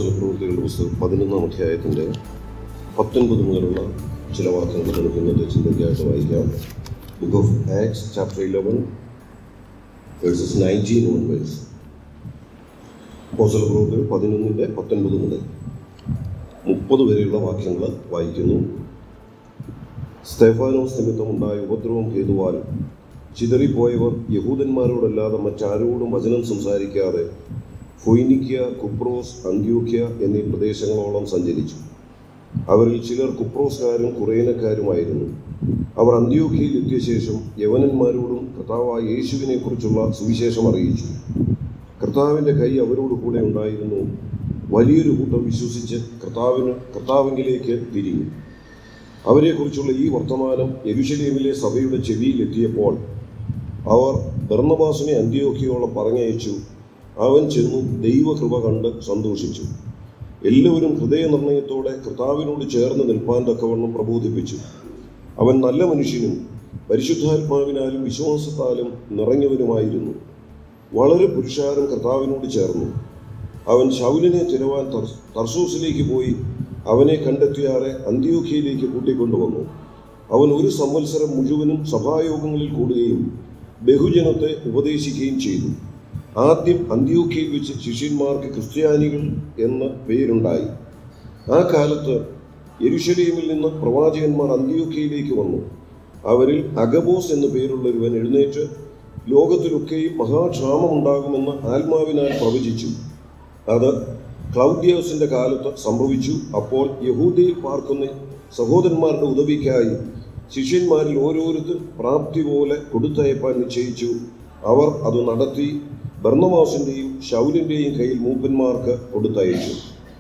അപ്പോസ്തല പ്രവൃത്തികളുടെ പുസ്തകം പതിനൊന്നാം അധ്യായത്തിൻ്റെ പത്തൊൻപത് മുതലുള്ള ചില വാക്യങ്ങൾ നമുക്ക് ഇന്നത്തെ ചിന്തയ്ക്കായിട്ട് വായിക്കാം book of acts chapter eleven verses nineteen one verse അപ്പോസ്തല പ്രവൃത്തികൾ പതിനൊന്നിൻ്റെ പത്തൊൻപത് മുതൽ മുപ്പത് വരെയുള്ള വാക്യങ്ങൾ വായിക്കുന്നു സ്തേഫാനോസ് നിമിത്തം ഉണ്ടായ ഉപദ്രവം ഹേതുവാൽ ചിതറിപ്പോയവർ യഹൂദന്മാരോടല്ലാതെ മറ്റാരോടും വചനം സംസാരിക്കാതെ ഫൊയ്നിക്യ കുപ്രോസ് അന്ത്യോക്യ എന്നീ പ്രദേശങ്ങളോളം സഞ്ചരിച്ചു അവരിൽ ചിലർ കുപ്രോസ്കാരും കുറേനക്കാരുമായിരുന്നു അവർ അന്ത്യോക്യയിൽ എത്തിയ ശേഷം യവനന്മാരോടും കർത്താവായ യേശുവിനെ കുറിച്ചുള്ള സുവിശേഷം അറിയിച്ചു കർത്താവിൻ്റെ കൈ അവരോട് കൂടെ ഉണ്ടായിരുന്നു വലിയൊരു കൂട്ടം വിശ്വസിച്ച് കർത്താവിന് കർത്താവിങ്കിലേക്ക് തിരിഞ്ഞു അവരെക്കുറിച്ചുള്ള ഈ വർത്തമാനം യെരുശലേമിലെ സഭയുടെ ചെവിയിൽ എത്തിയപ്പോൾ അവർ ബർണബാസിനെ അന്ത്യോക്കിയോളം പറഞ്ഞയച്ചു അവൻ ചെന്നു ദൈവകൃപ കണ്ട് സന്തോഷിച്ചു എല്ലാവരും ഹൃദയനിർണയത്തോടെ കർത്താവിനോട് ചേർന്ന് നിൽപ്പാൻ തക്കവണ്ണം പ്രബോധിപ്പിച്ചു അവൻ നല്ല മനുഷ്യനും പരിശുദ്ധാത്മാവിനാലും വിശ്വാസത്താലും നിറഞ്ഞവനുമായിരുന്നു വളരെ പുരുഷാരം കർത്താവിനോട് ചേർന്നു അവൻ ശൗലിനെ തിരവാൻ തർ- തർസൂസിലേക്ക് പോയി അവനെ കണ്ടെത്തിയാറെ അന്ത്യോഖ്യയിലേക്ക് കൂട്ടിക്കൊണ്ടുവന്നു അവൻ ഒരു സംവത്സരം മുഴുവനും സഭായോഗങ്ങളിൽ കൂടുകയും ബഹുജനത്തെ ഉപദേശിക്കുകയും ചെയ്തു ആദ്യം അന്ത്യോഖ്യയിൽ വെച്ച് ശിഷ്യന്മാർക്ക് ക്രിസ്ത്യാനികൾ എന്ന പേരുണ്ടായി ആ കാലത്ത് യെരുശലേമിൽ നിന്ന് പ്രവാചകന്മാർ അന്ത്യോഖ്യയിലേക്ക് വന്നു അവരിൽ അഗബോസ് എന്നു പേരുള്ള ഒരുവൻ എഴുന്നേറ്റ് ലോകത്തിലൊക്കെയും മഹാക്ഷാമമുണ്ടാകുമെന്ന് ആത്മാവിനാൽ പ്രവചിച്ചു അത് ക്ലൗദ്യോസിന്റെ കാലത്ത് സംഭവിച്ചു അപ്പോൾ യഹൂദയിൽ പാർക്കുന്ന സഹോദരന്മാരുടെ ഉദവിക്കായി ശിഷ്യന്മാരിൽ ഓരോരുത്തർ പ്രാപ്തി പോലെ കൊടുത്തയപ്പാൻ നിശ്ചയിച്ചു അവർ അത് നടത്തി ബർണവാസിന്റെയും ശൗലിന്റെയും കയ്യിൽ മൂപ്പന്മാർക്ക് കൊടുത്തയച്ചു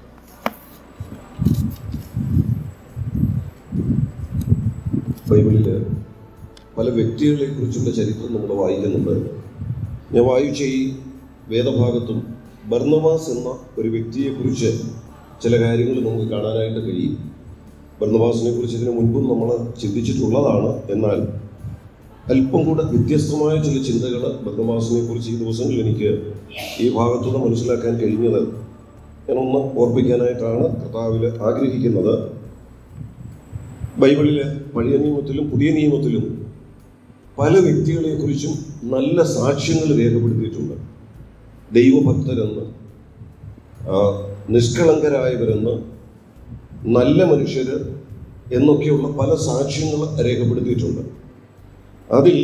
ബൈബിളിൽ പല വ്യക്തികളെ കുറിച്ചുള്ള ചരിത്രം നമ്മൾ വായിക്കുന്നുണ്ട് ഞാൻ വായിച്ച ഈ വേദഭാഗത്തും ബർണവാസ് എന്ന ഒരു വ്യക്തിയെക്കുറിച്ച് ചില കാര്യങ്ങൾ നമുക്ക് കാണാനായിട്ട് കഴിയും ബർണവാസിനെ കുറിച്ച് ഇതിനു മുൻപും നമ്മൾ ചിന്തിച്ചിട്ടുള്ളതാണ് എന്നാൽ അല്പം കൂടെ വ്യത്യസ്തമായ ചില ചിന്തകൾ ബർണവാസിനെ കുറിച്ച് ഈ ദിവസങ്ങളിൽ എനിക്ക് ഈ ഭാഗത്തുനിന്ന് മനസ്സിലാക്കാൻ കഴിഞ്ഞത് ഞാനൊന്ന് ഓർപ്പിക്കാനായിട്ടാണ് കർത്താവിൽ ആഗ്രഹിക്കുന്നത് ബൈബിളിലെ പഴയ നിയമത്തിലും പുതിയ നിയമത്തിലും പല വ്യക്തികളെക്കുറിച്ചും നല്ല സാക്ഷ്യങ്ങൾ രേഖപ്പെടുത്തിയിട്ടുണ്ട് ദൈവഭക്തരെന്ന് ആ, നിഷ്കളങ്കരായവരെന്ന് നല്ല മനുഷ്യർ എന്നൊക്കെയുള്ള പല സാക്ഷ്യങ്ങൾ രേഖപ്പെടുത്തിയിട്ടുണ്ട് അതിൽ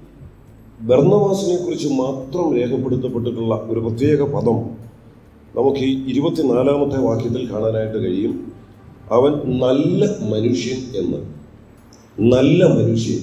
ബർണവാസിനെ കുറിച്ച് മാത്രം രേഖപ്പെടുത്തപ്പെട്ടിട്ടുള്ള ഒരു പ്രത്യേക പദം നമുക്ക് ഈ ഇരുപത്തിനാലാമത്തെ വാക്യത്തിൽ കാണാനായിട്ട് കഴിയും അവൻ നല്ല മനുഷ്യൻ എന്ന് നല്ല മനുഷ്യൻ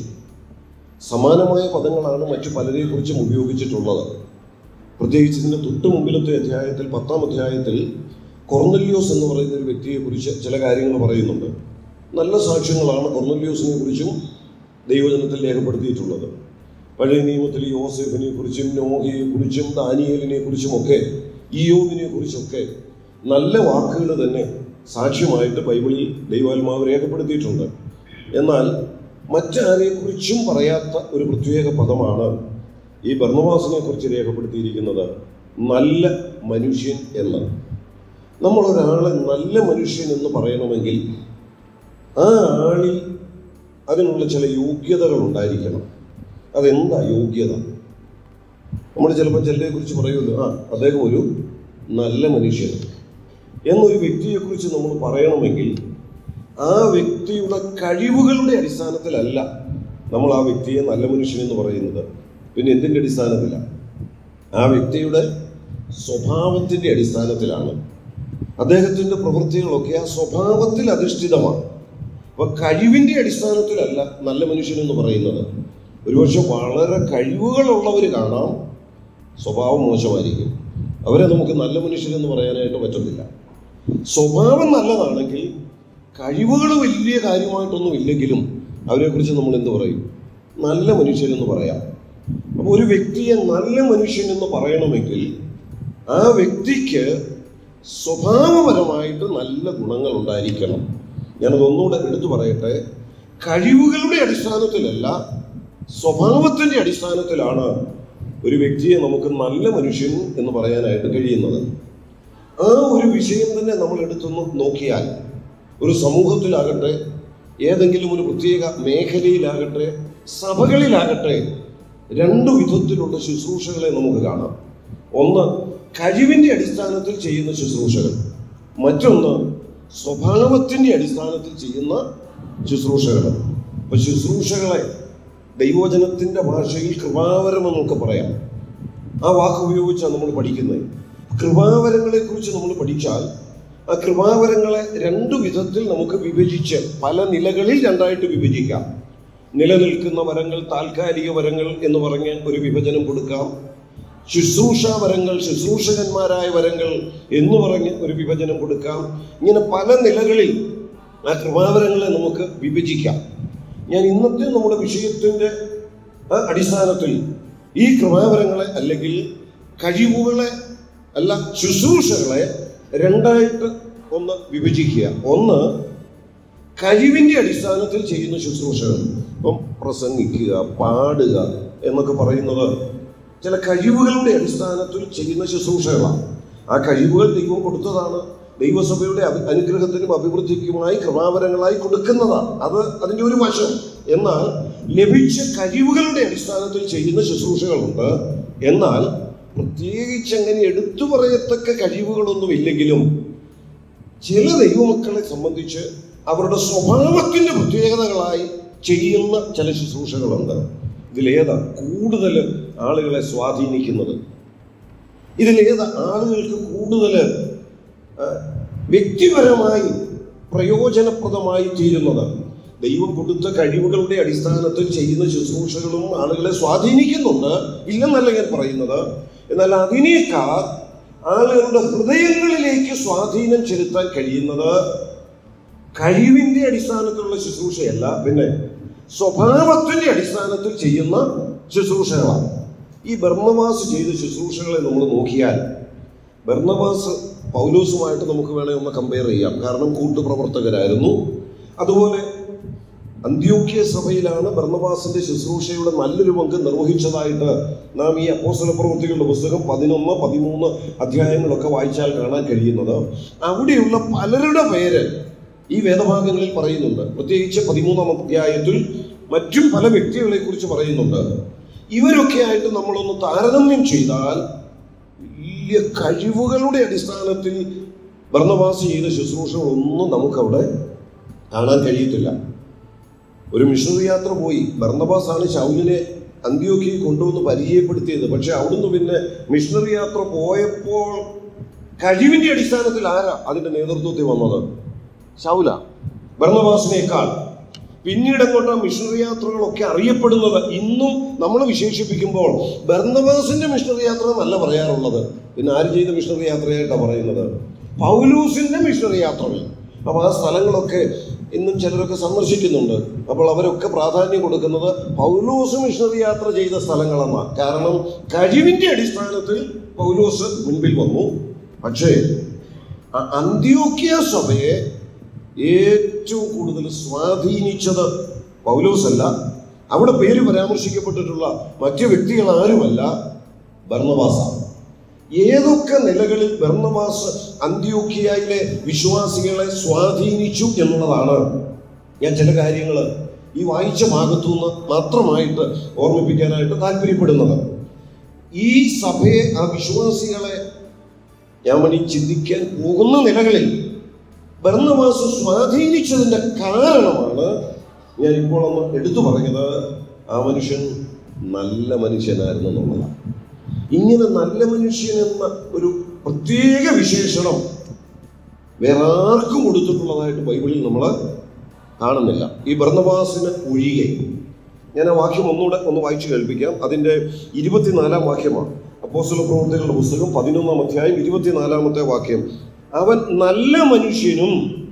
സമാനമായ പദങ്ങളാണ് മറ്റു പലരെക്കുറിച്ചും ഉപയോഗിച്ചിട്ടുള്ളത് പ്രത്യേകിച്ച് ഇതിൻ്റെ തൊട്ട് മുമ്പിലത്തെ അധ്യായത്തിൽ പത്താം അധ്യായത്തിൽ കൊർന്നല്യോസ് എന്ന് പറയുന്ന ഒരു വ്യക്തിയെക്കുറിച്ച് ചില കാര്യങ്ങൾ പറയുന്നുണ്ട് നല്ല സാക്ഷ്യങ്ങളാണ് കൊർന്നല്യോസിനെ കുറിച്ചും ദൈവജനത്തിൽ രേഖപ്പെടുത്തിയിട്ടുള്ളത് പഴയ നിയമത്തിൽ യോസെഫിനെ കുറിച്ചും നോഹയെ കുറിച്ചും ദാനിയേലിനെ കുറിച്ചുമൊക്കെ ഇയോബിനെ കുറിച്ചൊക്കെ നല്ല വാക്കുകൾ തന്നെ സാക്ഷ്യമായിട്ട് ബൈബിളിൽ ദൈവാത്മാവ് രേഖപ്പെടുത്തിയിട്ടുണ്ട് എന്നാൽ മറ്റാരെക്കുറിച്ചും പറയാത്ത ഒരു പ്രത്യേക പദമാണ് ഈ ബർണവാസിനെ കുറിച്ച് രേഖപ്പെടുത്തിയിരിക്കുന്നത് നല്ല മനുഷ്യൻ എന്ന് നമ്മൾ ഒരാളെ നല്ല മനുഷ്യൻ എന്ന് പറയണമെങ്കിൽ ആ ആളിൽ അതിനുള്ള ചില യോഗ്യതകൾ ഉണ്ടായിരിക്കണം അതെന്താ യോഗ്യത നമ്മൾ ചിലപ്പോൾ ചിലരെ കുറിച്ച് പറയുമല്ലോ ആ അദ്ദേഹം ഒരു നല്ല മനുഷ്യൻ എന്നൊരു വ്യക്തിയെക്കുറിച്ച് നമ്മൾ പറയണമെങ്കിൽ ആ വ്യക്തിയുടെ കഴിവുകളുടെ അടിസ്ഥാനത്തിലല്ല നമ്മൾ ആ വ്യക്തിയെ നല്ല മനുഷ്യൻ എന്ന് പറയുന്നത് പിന്നെ എന്തിൻ്റെ അടിസ്ഥാനത്തിലാണ് ആ വ്യക്തിയുടെ സ്വഭാവത്തിൻ്റെ അടിസ്ഥാനത്തിലാണ് അദ്ദേഹത്തിൻ്റെ പ്രവൃത്തികളൊക്കെ ആ സ്വഭാവത്തിൽ അധിഷ്ഠിതമാണ് അപ്പൊ കഴിവിൻ്റെ അടിസ്ഥാനത്തിലല്ല നല്ല മനുഷ്യൻ എന്ന് പറയുന്നത് ഒരുപക്ഷെ വളരെ കഴിവുകളുള്ളവർ കാണാം സ്വഭാവം മോശമായിരിക്കും അവരെ നമുക്ക് നല്ല മനുഷ്യരെന്ന് പറയാനായിട്ട് പറ്റത്തില്ല സ്വഭാവം നല്ലതാണെങ്കിൽ കഴിവുകൾ വലിയ കാര്യമായിട്ടൊന്നും ഇല്ലെങ്കിലും അവരെക്കുറിച്ച് നമ്മൾ എന്ത് പറയും നല്ല മനുഷ്യരെന്ന് പറയാം അപ്പോൾ ഒരു വ്യക്തിയെ നല്ല മനുഷ്യൻ എന്ന് പറയണമെങ്കിൽ ആ വ്യക്തിക്ക് സ്വഭാവപരമായിട്ട് നല്ല ഗുണങ്ങൾ ഉണ്ടായിരിക്കണം ഞാനത് ഒന്നുകൂടെ എടുത്തു പറയട്ടെ കഴിവുകളുടെ അടിസ്ഥാനത്തിലല്ല സ്വഭാവത്തിൻ്റെ അടിസ്ഥാനത്തിലാണ് ഒരു വ്യക്തിയെ നമുക്ക് നല്ല മനുഷ്യൻ എന്ന് പറയാനായിട്ട് കഴിയുന്നത് ആ ഒരു വിഷയം തന്നെ നമ്മൾ എടുത്തൊന്ന് നോക്കിയാൽ ഒരു സമൂഹത്തിലാകട്ടെ ഏതെങ്കിലും ഒരു പ്രത്യേക മേഖലയിലാകട്ടെ സഭകളിലാകട്ടെ രണ്ട് വിധത്തിലുള്ള ശുശ്രൂഷകളെ നമുക്ക് കാണാം ഒന്ന് കഴിവിൻ്റെ അടിസ്ഥാനത്തിൽ ചെയ്യുന്ന ശുശ്രൂഷകൾ മറ്റൊന്ന് സ്വഭാവത്തിൻ്റെ അടിസ്ഥാനത്തിൽ ചെയ്യുന്ന ശുശ്രൂഷകൾ അപ്പൊ ശുശ്രൂഷകളെ ദൈവവചനത്തിൻ്റെ ഭാഷയിൽ കൃപാവരം എന്നൊക്കെ പറയാം ആ വാക്ക് ഉപയോഗിച്ചാണ് നമ്മൾ പഠിക്കുന്നത് കൃപാവരങ്ങളെ കുറിച്ച് നമ്മൾ പഠിച്ചാൽ ആ കൃപാവരങ്ങളെ രണ്ടു വിധത്തിൽ നമുക്ക് വിഭജിച്ച് പല നിലകളിൽ രണ്ടായിട്ട് വിഭജിക്കാം നിലനിൽക്കുന്ന വരങ്ങൾ താൽക്കാലിക വരങ്ങൾ എന്ന് പറഞ്ഞ് ഒരു വിഭജനം കൊടുക്കാം ശുശ്രൂഷ വരങ്ങൾ ശുശ്രൂഷകന്മാരായ വരങ്ങൾ എന്ന് പറഞ്ഞ് ഒരു വിഭജനം കൊടുക്കാം ഇങ്ങനെ പല നിലകളിൽ ആ കൃപാവരങ്ങളെ നമുക്ക് വിഭജിക്കാം ഞാൻ ഇന്നത്തെ നമ്മുടെ വിഷയത്തിൻ്റെ ആ അടിസ്ഥാനത്തിൽ ഈ കൃപാവരങ്ങളെ അല്ലെങ്കിൽ കഴിവുകളെ അല്ല ശുശ്രൂഷകളെ രണ്ടായിട്ട് ഒന്ന് വിഭജിക്കുക ഒന്ന് കഴിവിൻ്റെ അടിസ്ഥാനത്തിൽ ചെയ്യുന്ന ശുശ്രൂഷകൾ ഇപ്പം പ്രസംഗിക്കുക പാടുക എന്നൊക്കെ പറയുന്നത് ചില കഴിവുകളുടെ അടിസ്ഥാനത്തിൽ ചെയ്യുന്ന ശുശ്രൂഷകളാണ് ആ കഴിവുകൾ ദൈവം കൊടുത്തതാണ് ദൈവസഭയുടെ അഭി- അനുഗ്രഹത്തിനും അഭിവൃദ്ധിക്കുമായി കൃപാവരങ്ങളായി കൊടുക്കുന്നതാണ് അത് അതിൻ്റെ ഒരു വശം എന്നാൽ ലഭിച്ച കഴിവുകളുടെ അടിസ്ഥാനത്തിൽ ചെയ്യുന്ന ശുശ്രൂഷകളുണ്ട് എന്നാൽ പ്രത്യേകിച്ച് അങ്ങനെ എടുത്തു പറയത്തക്ക കഴിവുകളൊന്നും ഇല്ലെങ്കിലും ചില ദൈവമക്കളെ സംബന്ധിച്ച് അവരുടെ സ്വഭാവത്തിന്റെ പ്രത്യേകതകളായി ചെയ്യുന്ന ചില ശുശ്രൂഷകളുണ്ട് ഇതിലേതാ കൂടുതൽ ആളുകളെ സ്വാധീനിക്കുന്നത് ഇതിലേതാ ആളുകൾക്ക് കൂടുതൽ ആ, വ്യക്തിപരമായി പ്രയോജനപ്രദമായി തീരുന്നത് ദൈവം കൊടുത്ത കഴിവുകളുടെ അടിസ്ഥാനത്തിൽ ചെയ്യുന്ന ശുശ്രൂഷകളും ആളുകളെ സ്വാധീനിക്കുന്നുണ്ട് ഇല്ലെന്നല്ല ഞാൻ പറയുന്നത് എന്നാൽ അതിനേക്കാൾ ആളുകളുടെ ഹൃദയങ്ങളിലേക്ക് സ്വാധീനം ചെലുത്താൻ കഴിയുന്നത് കഴിവിന്റെ അടിസ്ഥാനത്തിലുള്ള ശുശ്രൂഷയല്ല പിന്നെ സ്വഭാവത്തിന്റെ അടിസ്ഥാനത്തിൽ ചെയ്യുന്ന ശുശ്രൂഷകളാണ് ഈ ബർമ്മവാസ് ചെയ്ത ശുശ്രൂഷകളെ നമ്മൾ നോക്കിയാൽ ബർണബാസ് പൗലോസുമായിട്ട് നമുക്ക് വേണേ ഒന്ന് കമ്പയർ ചെയ്യാം കാരണം കൂട്ടുപ്രവർത്തകരായിരുന്നു അതുപോലെ അന്ത്യോക്യ സഭയിലാണ് ബർണബാസിന്റെ ശുശ്രൂഷയുടെ നല്ലൊരു പങ്ക് നിർവഹിച്ചതായിട്ട് നാം ഈ അപ്പോസ്തല പ്രവൃത്തികളുടെ പുസ്തകം പതിനൊന്ന് പതിമൂന്ന് അധ്യായങ്ങളൊക്കെ വായിച്ചാൽ കാണാൻ കഴിയുന്നത് അവിടെയുള്ള പലരുടെ പേര് ഈ വേദഭാഗങ്ങളിൽ പറയുന്നുണ്ട് പ്രത്യേകിച്ച് പതിമൂന്നാം അധ്യായത്തിൽ മറ്റും പല വ്യക്തികളെ കുറിച്ച് പറയുന്നുണ്ട് ഇവരൊക്കെ ആയിട്ട് നമ്മളൊന്ന് താരതമ്യം ചെയ്താൽ വലിയ കഴിവുകളുടെ അടിസ്ഥാനത്തിൽ ഭരണവാസി ചെയ്ത ശുശ്രൂഷകളൊന്നും നമുക്കവിടെ കാണാൻ കഴിയത്തില്ല ഒരു മിഷണറി യാത്ര പോയി ഭർണബാസ് ആണ് ശൗലിനെ അന്ത്യോക്കിയിൽ കൊണ്ടുവന്ന് പരിചയപ്പെടുത്തിയത് പക്ഷെ അവിടുന്ന് പിന്നെ മിഷണറി യാത്ര പോയപ്പോൾ കഴിവിന്റെ അടിസ്ഥാനത്തിൽ ആരാ അതിന്റെ നേതൃത്വത്തിൽ വന്നത് ശൗല ഭർണബാസിനേക്കാൾ പിന്നീട് അങ്ങോട്ട് ആ മിഷണറി യാത്രകളൊക്കെ അറിയപ്പെടുന്നത് ഇന്നും നമ്മൾ വിശേഷിപ്പിക്കുമ്പോൾ ബർണബാസിന്റെ മിഷണറി യാത്ര എന്നല്ല പറയാറുള്ളത് പിന്നെ ആര് ചെയ്ത മിഷണറി യാത്രയായിട്ടാണ് പറയുന്നത് പൗലൂസിന്റെ മിഷണറി യാത്രകൾ അപ്പോൾ ആ സ്ഥലങ്ങളൊക്കെ ഇന്നും ചിലരൊക്കെ സന്ദർശിക്കുന്നുണ്ട് അപ്പോൾ അവരൊക്കെ പ്രാധാന്യം കൊടുക്കുന്നത് പൗലോസ് മിഷണറി യാത്ര ചെയ്ത സ്ഥലങ്ങളെന്നാണ് കാരണം കഴിവിന്റെ അടിസ്ഥാനത്തിൽ പൗലോസ് മുൻപിൽ വന്നു പക്ഷേ ആ അന്ത്യോക്യ സഭയെ ഏറ്റവും കൂടുതൽ സ്വാധീനിച്ചത് പൗലോസല്ല അവിടെ പേര് പരാമർശിക്കപ്പെട്ടിട്ടുള്ള മറ്റു വ്യക്തികൾ ആരുമല്ല ഭർണവാസാണ് ഏതൊക്കെ നിലകളിൽ ഭർണവാസ് അന്ത്യോക്കിയയിലെ വിശ്വാസികളെ സ്വാധീനിച്ചു എന്നുള്ളതാണ് ഞാൻ ചില കാര്യങ്ങൾ ഈ വായിച്ച ഭാഗത്തു നിന്ന് മാത്രമായിട്ട് ഓർമ്മിപ്പിക്കാനായിട്ട് താല്പര്യപ്പെടുന്നത് ഈ സഭയെ ആ വിശ്വാസികളെ ഞാൻ വേണ്ടി ചിന്തിക്കാൻ പോകുന്ന നിലകളിൽ ഭരണവാസ് സ്വാധീനിച്ചതിന്റെ കാരണമാണ് ഞാൻ ഇപ്പോൾ ഒന്ന് എടുത്തു പറഞ്ഞത് ആ മനുഷ്യൻ നല്ല മനുഷ്യനായിരുന്നു എന്നുള്ളതാണ് ഇങ്ങനെ നല്ല മനുഷ്യൻ എന്ന ഒരു പ്രത്യേക വിശേഷണം വേറെ ആർക്കും കൊടുത്തിട്ടുള്ളതായിട്ട് ബൈബിളിൽ നമ്മൾ കാണുന്നില്ല ഈ ഭരണവാസിന് ഒഴികെ ഞാൻ ആ വാക്യം ഒന്നുകൂടെ ഒന്ന് വായിച്ചു കേൾപ്പിക്കാം അതിൻ്റെ ഇരുപത്തിനാലാം വാക്യമാണ് അപ്പോസ്തല പ്രവൃത്തികളുടെ പുസ്തകം പതിനൊന്നാം അധ്യായം ഇരുപത്തിനാലാമത്തെ വാക്യം അവൻ നല്ല മനുഷ്യനും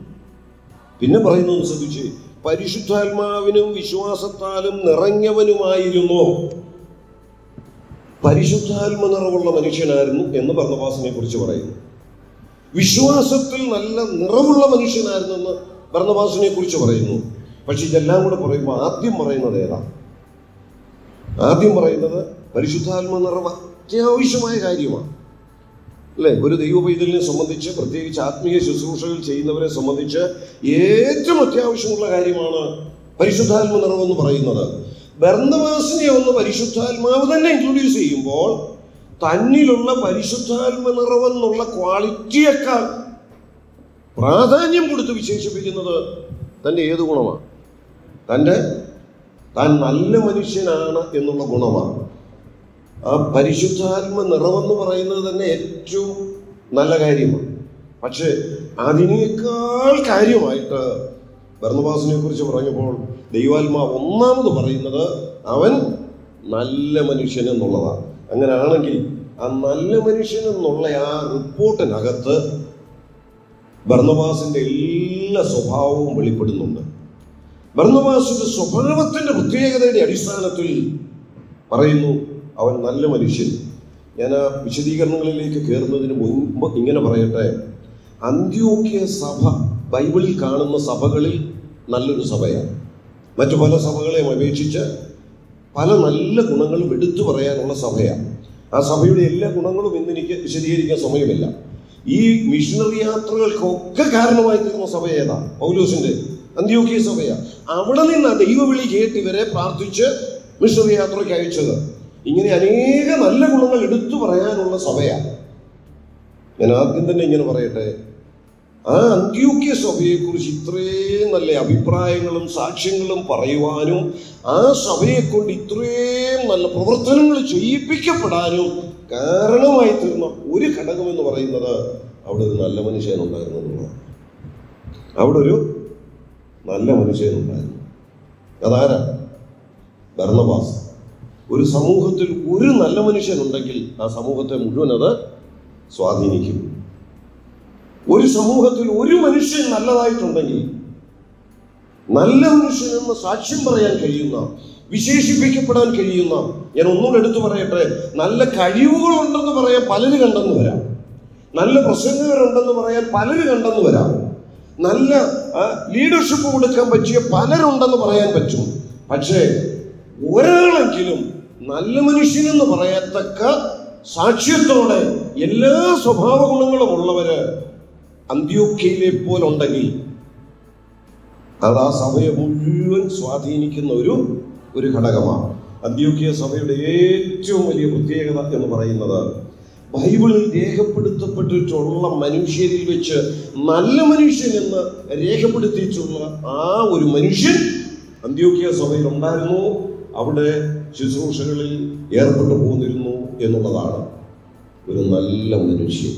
പിന്നെ പറയുന്നത് ശ്രദ്ധിച്ച് പരിശുദ്ധാത്മാവിനും വിശ്വാസത്താലും നിറഞ്ഞവനുമായിരുന്നു പരിശുദ്ധാത്മ നിറവുള്ള മനുഷ്യനായിരുന്നു എന്ന് ഭർണവാസിനെ കുറിച്ച് പറയുന്നു വിശ്വാസത്തിൽ നല്ല നിറവുള്ള മനുഷ്യനായിരുന്നു എന്ന് ഭർണവാസിനെ കുറിച്ച് പറയുന്നു പക്ഷെ ഇതെല്ലാം കൂടെ പറയുമ്പോൾ ആദ്യം പറയുന്നത് ഏതാ ആദ്യം പറയുന്നത് പരിശുദ്ധാത്മ നിറവ് അത്യാവശ്യമായ കാര്യമാണ് അല്ലേ ഒരു ദൈവ പൈതലിനെ സംബന്ധിച്ച് പ്രത്യേകിച്ച് ആത്മീയ ശുശ്രൂഷകൾ ചെയ്യുന്നവരെ സംബന്ധിച്ച് ഏറ്റവും അത്യാവശ്യമുള്ള കാര്യമാണ് പരിശുദ്ധാത്മ നിറവെന്ന് പറയുന്നത് ബർന്നവാസിനെ ഒന്ന് പരിശുദ്ധാത്മാവ് തന്നെ ഇൻട്രൊഡ്യൂസ് ചെയ്യുമ്പോൾ തന്നിലുള്ള പരിശുദ്ധാത്മ നിറവെന്നുള്ള ക്വാളിറ്റിയേക്കാൾ പ്രാധാന്യം കൊടുത്ത് വിശേഷിപ്പിക്കുന്നത് തൻ്റെ ഏത് ഗുണമാണ് തൻ്റെ താൻ നല്ല മനുഷ്യനാണ് എന്നുള്ള ഗുണമാണ് ആ പരിശുദ്ധാത്മ നിറവെന്ന് പറയുന്നത് തന്നെ ഏറ്റവും നല്ല കാര്യമാണ് പക്ഷേ അതിനേക്കാൾ കാര്യമായിട്ട് ഭരണവാസിനെ കുറിച്ച് പറഞ്ഞപ്പോൾ ദൈവാത്മാവ് ഒന്നാമത് പറയുന്നത് അവൻ നല്ല മനുഷ്യൻ എന്നുള്ളതാണ് അങ്ങനെയാണെങ്കിൽ ആ നല്ല മനുഷ്യൻ എന്നുള്ള ആ റിപ്പോർട്ടിനകത്ത് ഭരണവാസിന്റെ എല്ലാ സ്വഭാവവും വെളിപ്പെടുന്നുണ്ട് ഭരണവാസിന്റെ സ്വഭാവത്തിന്റെ പ്രത്യേകതയുടെ അടിസ്ഥാനത്തിൽ പറയുന്നു അവൻ നല്ല മനുഷ്യൻ ഞാൻ ആ വിശദീകരണങ്ങളിലേക്ക് കയറുന്നതിന് മുൻപ് ഇങ്ങനെ പറയട്ടെ അന്ത്യോക്യ സഭ ബൈബിളിൽ കാണുന്ന സഭകളിൽ നല്ലൊരു സഭയാണ് മറ്റു പല സഭകളെയും അപേക്ഷിച്ച് പല നല്ല ഗുണങ്ങളും എടുത്തു പറയാനുള്ള സഭയാണ് ആ സഭയുടെ എല്ലാ ഗുണങ്ങളും ഇന്ന് എനിക്ക് വിശദീകരിക്കാൻ സമയമില്ല ഈ മിഷണറി യാത്രകൾക്കൊക്കെ കാരണമായി തീർന്ന സഭ ഏതാ പൗലോസിന്റെ അന്ത്യോക്യ സഭയാ അവിടെ നിന്ന് ആ ദൈവവിളി കേട്ട് ഇവരെ പ്രാർത്ഥിച്ച് മിഷണറി യാത്രയ്ക്ക് അയച്ചത് ഇങ്ങനെ അനേക നല്ല ഗുണങ്ങൾ എടുത്തു പറയാനുള്ള സഭയാണ് ഞാൻ ആദ്യം തന്നെ ഇങ്ങനെ പറയട്ടെ ആ അന്ത്യോക്യ സഭയെക്കുറിച്ച് ഇത്രയും നല്ല അഭിപ്രായങ്ങളും സാക്ഷ്യങ്ങളും പറയുവാനും ആ സഭയെ കൊണ്ട് ഇത്രയും നല്ല പ്രവർത്തനങ്ങൾ ചെയ്യിപ്പിക്കപ്പെടാനും കാരണമായി തീർന്ന ഒരു ഘടകം എന്ന് പറയുന്നത് അവിടെ ഒരു നല്ല മനുഷ്യനുണ്ടായിരുന്നു എന്നുള്ളതാണ് അവിടെ ഒരു നല്ല മനുഷ്യനുണ്ടായിരുന്നു അതാരാ ഭരണവാസ് ഒരു സമൂഹത്തിൽ ഒരു നല്ല മനുഷ്യനുണ്ടെങ്കിൽ ആ സമൂഹത്തെ മുഴുവൻ അത് സ്വാധീനിക്കും ഒരു സമൂഹത്തിൽ ഒരു മനുഷ്യൻ നല്ലതായിട്ടുണ്ടെങ്കിൽ നല്ല മനുഷ്യനെന്ന് സാക്ഷ്യം പറയാൻ കഴിയുന്ന വിശേഷിപ്പിക്കപ്പെടാൻ കഴിയുന്ന ഞാൻ ഒന്നുകൂടെ എടുത്തു പറയട്ടെ നല്ല കഴിവുകളുണ്ടെന്ന് പറയാൻ പലര് കണ്ടെന്ന് വരാം നല്ല പ്രസംഗകരുണ്ടെന്ന് പറയാൻ പലര് കണ്ടെന്ന് വരാം നല്ല ലീഡർഷിപ്പ് കൊടുക്കാൻ പറ്റിയ പലരുണ്ടെന്ന് പറയാൻ പറ്റും പക്ഷേ ഒരാളെങ്കിലും നല്ല മനുഷ്യനെന്ന് പറയത്തക്ക സാക്ഷ്യത്തോടെ എല്ലാ സ്വഭാവ ഗുണങ്ങളും ഉള്ളവര് അന്ത്യോക്കയിലെ പോലുണ്ടെങ്കിൽ അത് ആ സഭയെ മുഴുവൻ സ്വാധീനിക്കുന്ന ഒരു ഒരു ഘടകമാണ് അന്ത്യോക്കിയ സഭയുടെ ഏറ്റവും വലിയ പ്രത്യേകത എന്ന് പറയുന്നത് ബൈബിളിൽ രേഖപ്പെടുത്തപ്പെട്ടിട്ടുള്ള മനുഷ്യരിൽ വെച്ച് നല്ല മനുഷ്യൻ എന്ന് രേഖപ്പെടുത്തിയിട്ടുള്ള ആ ഒരു മനുഷ്യൻ അന്ത്യോക്കിയ സഭയിൽ ഉണ്ടായിരുന്നു അവിടെ ശുശ്രൂഷകളിൽ ഏർപ്പെട്ടു പോന്നിരുന്നു എന്നുള്ളതാണ് ഒരു നല്ല മനുഷ്യൻ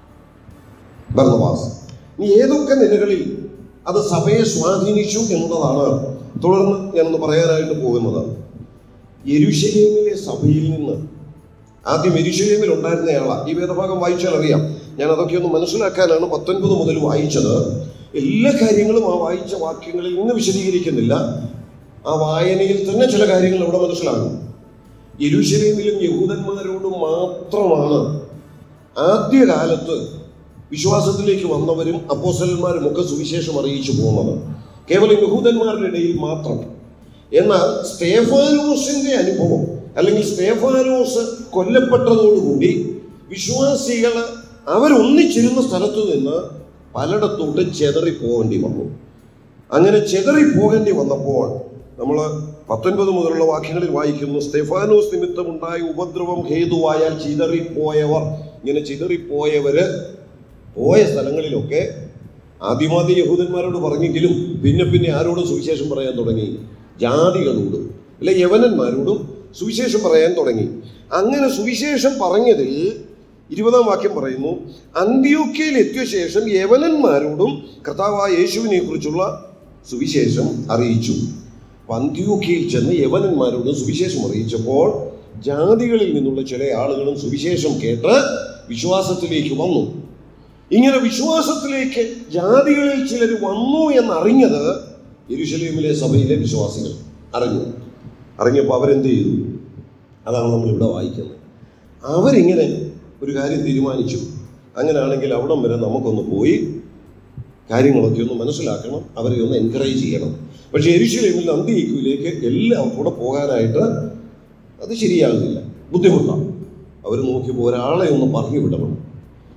ഭരണവാസ് ഇനി ഏതൊക്കെ നിലകളിൽ അത് സഭയെ സ്വാധീനിച്ചു എന്നുള്ളതാണ് തുടർന്ന് ഞാനൊന്ന് പറയാനായിട്ട് പോകുന്നത് യെരുശലേമിലെ സഭയിൽ നിന്ന് ആദ്യം എരിശലേമിൽ ഉണ്ടായിരുന്നയാളാണ് ഈ വേദഭാഗം വായിച്ചാൽ അറിയാം ഞാൻ അതൊക്കെ ഒന്ന് മനസ്സിലാക്കാനാണ് പത്തൊൻപത് മുതൽ വായിച്ചത് എല്ലാ കാര്യങ്ങളും ആ വായിച്ച വാക്യങ്ങളിൽ ഇന്ന് വിശദീകരിക്കുന്നില്ല ആ വായനയിൽ തന്നെ ചില കാര്യങ്ങൾ ഇവിടെ മനസ്സിലാകും യെരുശലേമിലും യഹൂദന്മാരോടും മാത്രമാണ് ആദ്യകാലത്ത് വിശ്വാസത്തിലേക്ക് വന്നവരും അപ്പോസലന്മാരും ഒക്കെ സുവിശേഷം അറിയിച്ചു പോകുന്നത് കേവലം യഹൂദന്മാരുടെ ഇടയിൽ മാത്രം എന്നാൽ സ്തേഫാനോസിന്റെ അനുഭവം അല്ലെങ്കിൽ സ്തേഫാനോസ് കൊല്ലപ്പെട്ടതോടുകൂടി വിശ്വാസികൾ അവരൊന്നിച്ചിരുന്ന സ്ഥലത്തു നിന്ന് പലയിടത്തോട്ട് ചെതറി പോകേണ്ടി വന്നു അങ്ങനെ ചെതറി പോകേണ്ടി വന്നപ്പോൾ നമ്മൾ പത്തൊൻപത് മുതലുള്ള വാക്യങ്ങളിൽ വായിക്കുന്നു സ്തെഫാനോസ് നിമിത്തമുണ്ടായ ഉപദ്രവം ഹേതുവായാൽ ചിതറിപ്പോയവർ ഇങ്ങനെ ചിതറിപ്പോയവര് പോയ സ്ഥലങ്ങളിലൊക്കെ ആദ്യമാദ്യ യഹൂദന്മാരോട് പറഞ്ഞെങ്കിലും പിന്നെ പിന്നെ ആരോടും സുവിശേഷം പറയാൻ തുടങ്ങി ജാതികളോടും അല്ലെ യവനന്മാരോടും സുവിശേഷം പറയാൻ തുടങ്ങി അങ്ങനെ സുവിശേഷം പറഞ്ഞതിൽ ഇരുപതാം വാക്യം പറയുന്നു അന്ത്യോക്കയിൽ എത്തിയ ശേഷം യവനന്മാരോടും കർത്താവായ യേശുവിനെ കുറിച്ചുള്ള സുവിശേഷം അറിയിച്ചു അപ്പൊ അന്ത്യോക്കയിൽ ചെന്ന് യവനന്മാരോടും സുവിശേഷം അറിയിച്ചപ്പോൾ ജാതികളിൽ നിന്നുള്ള ചില ആളുകളും സുവിശേഷം കേട്ട് വിശ്വാസത്തിലേക്ക് വന്നു ഇങ്ങനെ വിശ്വാസത്തിലേക്ക് ജാതികളിൽ ചിലർ വന്നു എന്നറിഞ്ഞത് യെരുശലേമിലെ സഭയിലെ വിശ്വാസികൾ അറിഞ്ഞു അറിഞ്ഞപ്പോൾ അവരെന്ത് ചെയ്തു അതാണ് നമ്മൾ ഇവിടെ വായിക്കുന്നത് അവരിങ്ങനെ ഒരു കാര്യം തീരുമാനിച്ചു അങ്ങനെയാണെങ്കിൽ അവിടം വരെ നമുക്കൊന്ന് പോയി കാര്യങ്ങളൊക്കെ ഒന്ന് മനസ്സിലാക്കണം അവരെ ഒന്ന് എൻകറേജ് ചെയ്യണം പക്ഷേ എരിശിലേമിൽ അന്ത്യയിക്കുവിലേക്ക് എല്ലാം കൂടെ പോകാനായിട്ട് അത് ശരിയാകുന്നില്ല ബുദ്ധിമുട്ടാണ് അവർ നോക്കിയപ്പോൾ ഒരാളെ ഒന്ന് പറഞ്ഞു വിടണം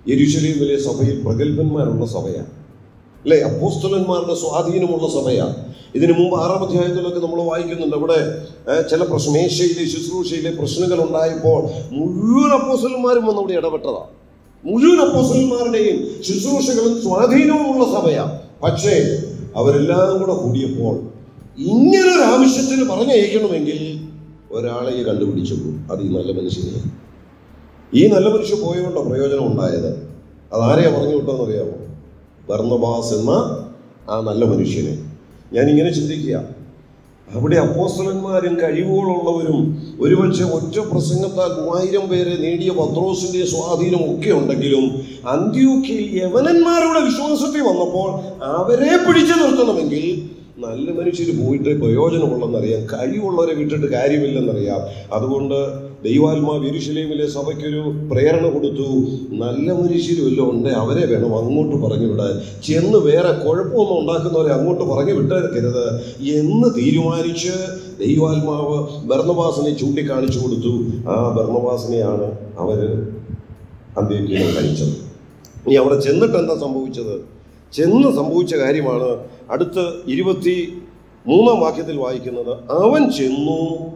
യെരുശലേമിലെ സഭയിൽ പ്രഗത്ഭന്മാരുള്ള സഭയാണ് അല്ലെ അപ്പോസ്തലന്മാരുടെ സ്വാധീനമുള്ള സഭയാണ് ഇതിനു മുമ്പ് ആറാം അധ്യായത്തിലൊക്കെ നമ്മൾ വായിക്കുന്നുണ്ട് അവിടെ ഏഹ്, ചില പ്രശ്ന മേശയിലെ ശുശ്രൂഷയിലെ പ്രശ്നങ്ങൾ ഉണ്ടായപ്പോൾ മുഴുവൻ അപ്പോസ്തലന്മാരും വന്ന് അവിടെ ഇടപെട്ടതാണ് മുഴുവൻ അപ്പോസ്തലന്മാരുടെയും ശുശ്രൂഷകളും സ്വാധീനവുമുള്ള സഭയാണ് പക്ഷേ അവരെല്ലാം കൂടെ കൂടിയപ്പോൾ ഇങ്ങനൊരു ആവശ്യത്തിന് പറഞ്ഞയക്കണമെങ്കിൽ ഒരാളെ കണ്ടുപിടിച്ചുള്ളൂ അത് ഈ നല്ല മനുഷ്യനെ ഈ നല്ല മനുഷ്യൻ പോയതുകൊണ്ടോ പ്രയോജനം ഉണ്ടായത് അതാരെയാ പറഞ്ഞു വിട്ടതെന്നറിയാമോ ബർന്നബാസ് എന്ന ആ നല്ല മനുഷ്യനെ ഞാൻ ഇങ്ങനെ ചിന്തിക്കുക അവിടെ അപ്പോസ്തലന്മാരും കഴിവുകളുള്ളവരും ഒരുപക്ഷെ ഒറ്റ പ്രസംഗത്താൽ മൂവായിരം പേരെ നേടിയ പത്രോസിന്റെ സ്വാധീനം ഒക്കെ ഉണ്ടെങ്കിലും അന്ത്യോക്കിയിൽ യവനന്മാരുടെ വിശ്വാസത്തിൽ വന്നപ്പോൾ അവരെ പിടിച്ചു നിർത്തണമെങ്കിൽ നല്ല മനുഷ്യർ പോയിട്ട് പ്രയോജനമുള്ളെന്നറിയാം കഴിവുള്ളവരെ വിട്ടിട്ട് കാര്യമില്ലെന്നറിയാം അതുകൊണ്ട് ദൈവാത്മാവ് യെരുശലേമിലെ സഭയ്ക്കൊരു പ്രേരണ കൊടുത്തു നല്ല മനുഷ്യരും എല്ലാം ഉണ്ട് അവരെ വേണം അങ്ങോട്ട് പറഞ്ഞു വിടാൻ ചെന്ന് വേറെ കുഴപ്പമൊന്നും ഉണ്ടാക്കുന്നവരെ അങ്ങോട്ട് പറഞ്ഞു വിട്ടേക്കരുത് എന്ന് തീരുമാനിച്ച് ദൈവാത്മാവ് ബർണബാസിനെ ചൂണ്ടിക്കാണിച്ചു കൊടുത്തു ആ ബർണബാസിനെയാണ് അവര് അന്ത്യക്കിലും കഴിച്ചത് ഇനി അവിടെ ചെന്നിട്ട് എന്താ സംഭവിച്ചത് ചെന്ന് സംഭവിച്ച കാര്യമാണ് അടുത്ത് ഇരുപത്തി മൂന്നാം വാക്യത്തിൽ വായിക്കുന്നത് അവൻ ചെന്നു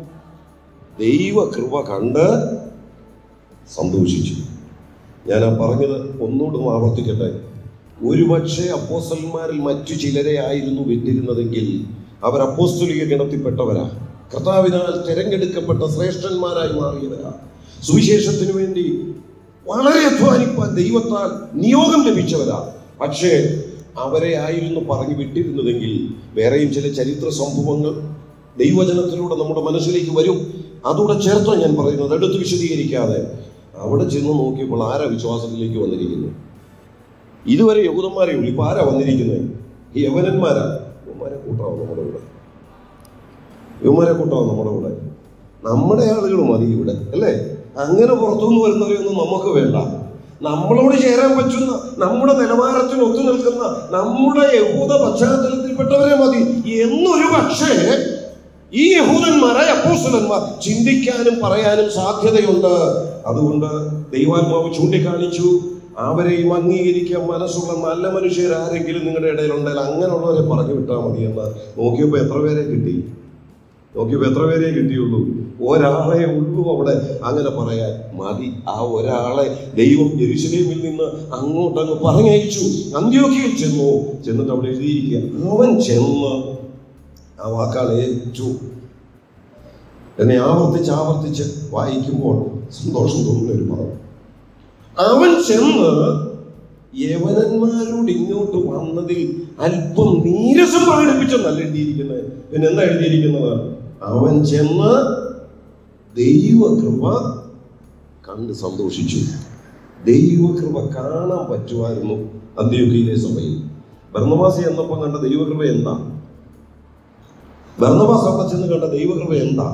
ദൈവകൃപ കണ്ട് സന്തോഷിച്ചു ഞാൻ ആ പറഞ്ഞത് ഒന്നുകൂടെ ഒന്ന് ആവർത്തിക്കട്ടെ ഒരുപക്ഷെ അപ്പോസ്റ്റലന്മാരിൽ മറ്റു ചിലരെ ആയിരുന്നു വെറ്റിരുന്നതെങ്കിൽ അവർ അപ്പോസ്തലിക ഗണത്തിൽപ്പെട്ടവരാ കർത്താവിനാൽ തിരഞ്ഞെടുക്കപ്പെട്ട ശ്രേഷ്ഠന്മാരായി മാറിയവരാ സുവിശേഷത്തിനു വേണ്ടി വളരെ അധ്വാനിപ്പാൻ ദൈവത്താൽ നിയോഗം ലഭിച്ചവരാ പക്ഷേ അവരെ ആയിരുന്നു പറഞ്ഞു വിട്ടിരുന്നതെങ്കിൽ വേറെയും ചില ചരിത്ര സംഭവങ്ങൾ ദൈവജനത്തിലൂടെ നമ്മുടെ മനസ്സിലേക്ക് വരും അതുകൂടെ ചേർത്തോ ഞാൻ പറയുന്നത് എടുത്ത് വിശദീകരിക്കാതെ അവിടെ ചെന്ന് നോക്കിയപ്പോൾ ആരാ വിശ്വാസത്തിലേക്ക് വന്നിരിക്കുന്നത് ഇതുവരെ യഹൂദന്മാരെ ഉള്ളു ഇപ്പൊ ആരാ വന്നിരിക്കുന്നത് ഈ യവനന്മാരാ യവന്മാരെ കൂട്ടാവും നമ്മുടെ കൂടെ യവന്മാരെ കൂട്ടാവും നമ്മുടെ കൂടെ നമ്മുടെ ആളുകൾ മതി ഇവിടെ അല്ലേ അങ്ങനെ പുറത്തുനിന്ന് വരുന്നവരെയൊന്നും നമുക്ക് വേണ്ട നമ്മളോട് ചേരാൻ പറ്റുന്ന നമ്മുടെ നിലവാരത്തിന് ഒത്തു നിൽക്കുന്ന നമ്മുടെ യഹൂദ പശ്ചാത്തലത്തിൽപ്പെട്ടവരെ മതി എന്നൊരു പക്ഷേ ഈ യഹൂദന്മാരായ അപ്പോസ്തലന്മാർ ചിന്തിക്കാനും പറയാനും സാധ്യതയുണ്ട് അതുകൊണ്ട് ദൈവാത്മാവ് ചൂണ്ടിക്കാണിച്ചു അവരെയും അംഗീകരിക്കാൻ മനസ്സുള്ള നല്ല മനുഷ്യരാരെങ്കിലും നിങ്ങളുടെ ഇടയിലുണ്ടെങ്കിൽ അങ്ങനെയുള്ളവരെ പറഞ്ഞു വിട്ടാൽ മതി എന്ന് നോക്കിയപ്പോൾ എത്ര പേരെ കിട്ടി നോക്കിയപ്പോൾ എത്ര പേരെ കിട്ടിയുള്ളൂ ഒരാളെ ഉള്ളൂ അവിടെ അങ്ങനെ പറയാൻ മതി ആ ഒരാളെ ദൈവം ജെറുസലേമിൽ നിന്ന് അങ്ങോട്ട് അങ്ങ് പറഞ്ഞയച്ചു അന്ത്യോക്കിയിൽ ചെന്നു ചെന്നിട്ട് അവിടെ എഴുതിയിരിക്കുക അവൻ ചെന്ന് ആ വാക്കാൾ ഏറ്റു എന്നെ ആവർത്തിച്ച് ആവർത്തിച്ച് വായിക്കുമ്പോൾ സന്തോഷം തോന്നുന്ന ഒരു പദം അവൻ ചെന്ന് യവനന്മാരോട് ഇങ്ങോട്ട് വന്നതിൽ അല്പം നീരസം പ്രകടിപ്പിച്ചെന്നല്ല എഴുതിയിരിക്കുന്നത് പിന്നെ എന്താ എഴുതിയിരിക്കുന്നത് അവൻ ചെന്ന് ദൈവകൃപ കണ്ട് സന്തോഷിച്ചു ദൈവകൃപ കാണാൻ പറ്റുമായിരുന്നു അന്ത്യോക്കിയിലെ സഭയിൽ ഭരണവാസി എന്നപ്പം കണ്ട ദൈവകൃപ എന്താ ഭരണവാസ് അവിടെ ചെന്ന് കണ്ട ദൈവകൃപ എന്താ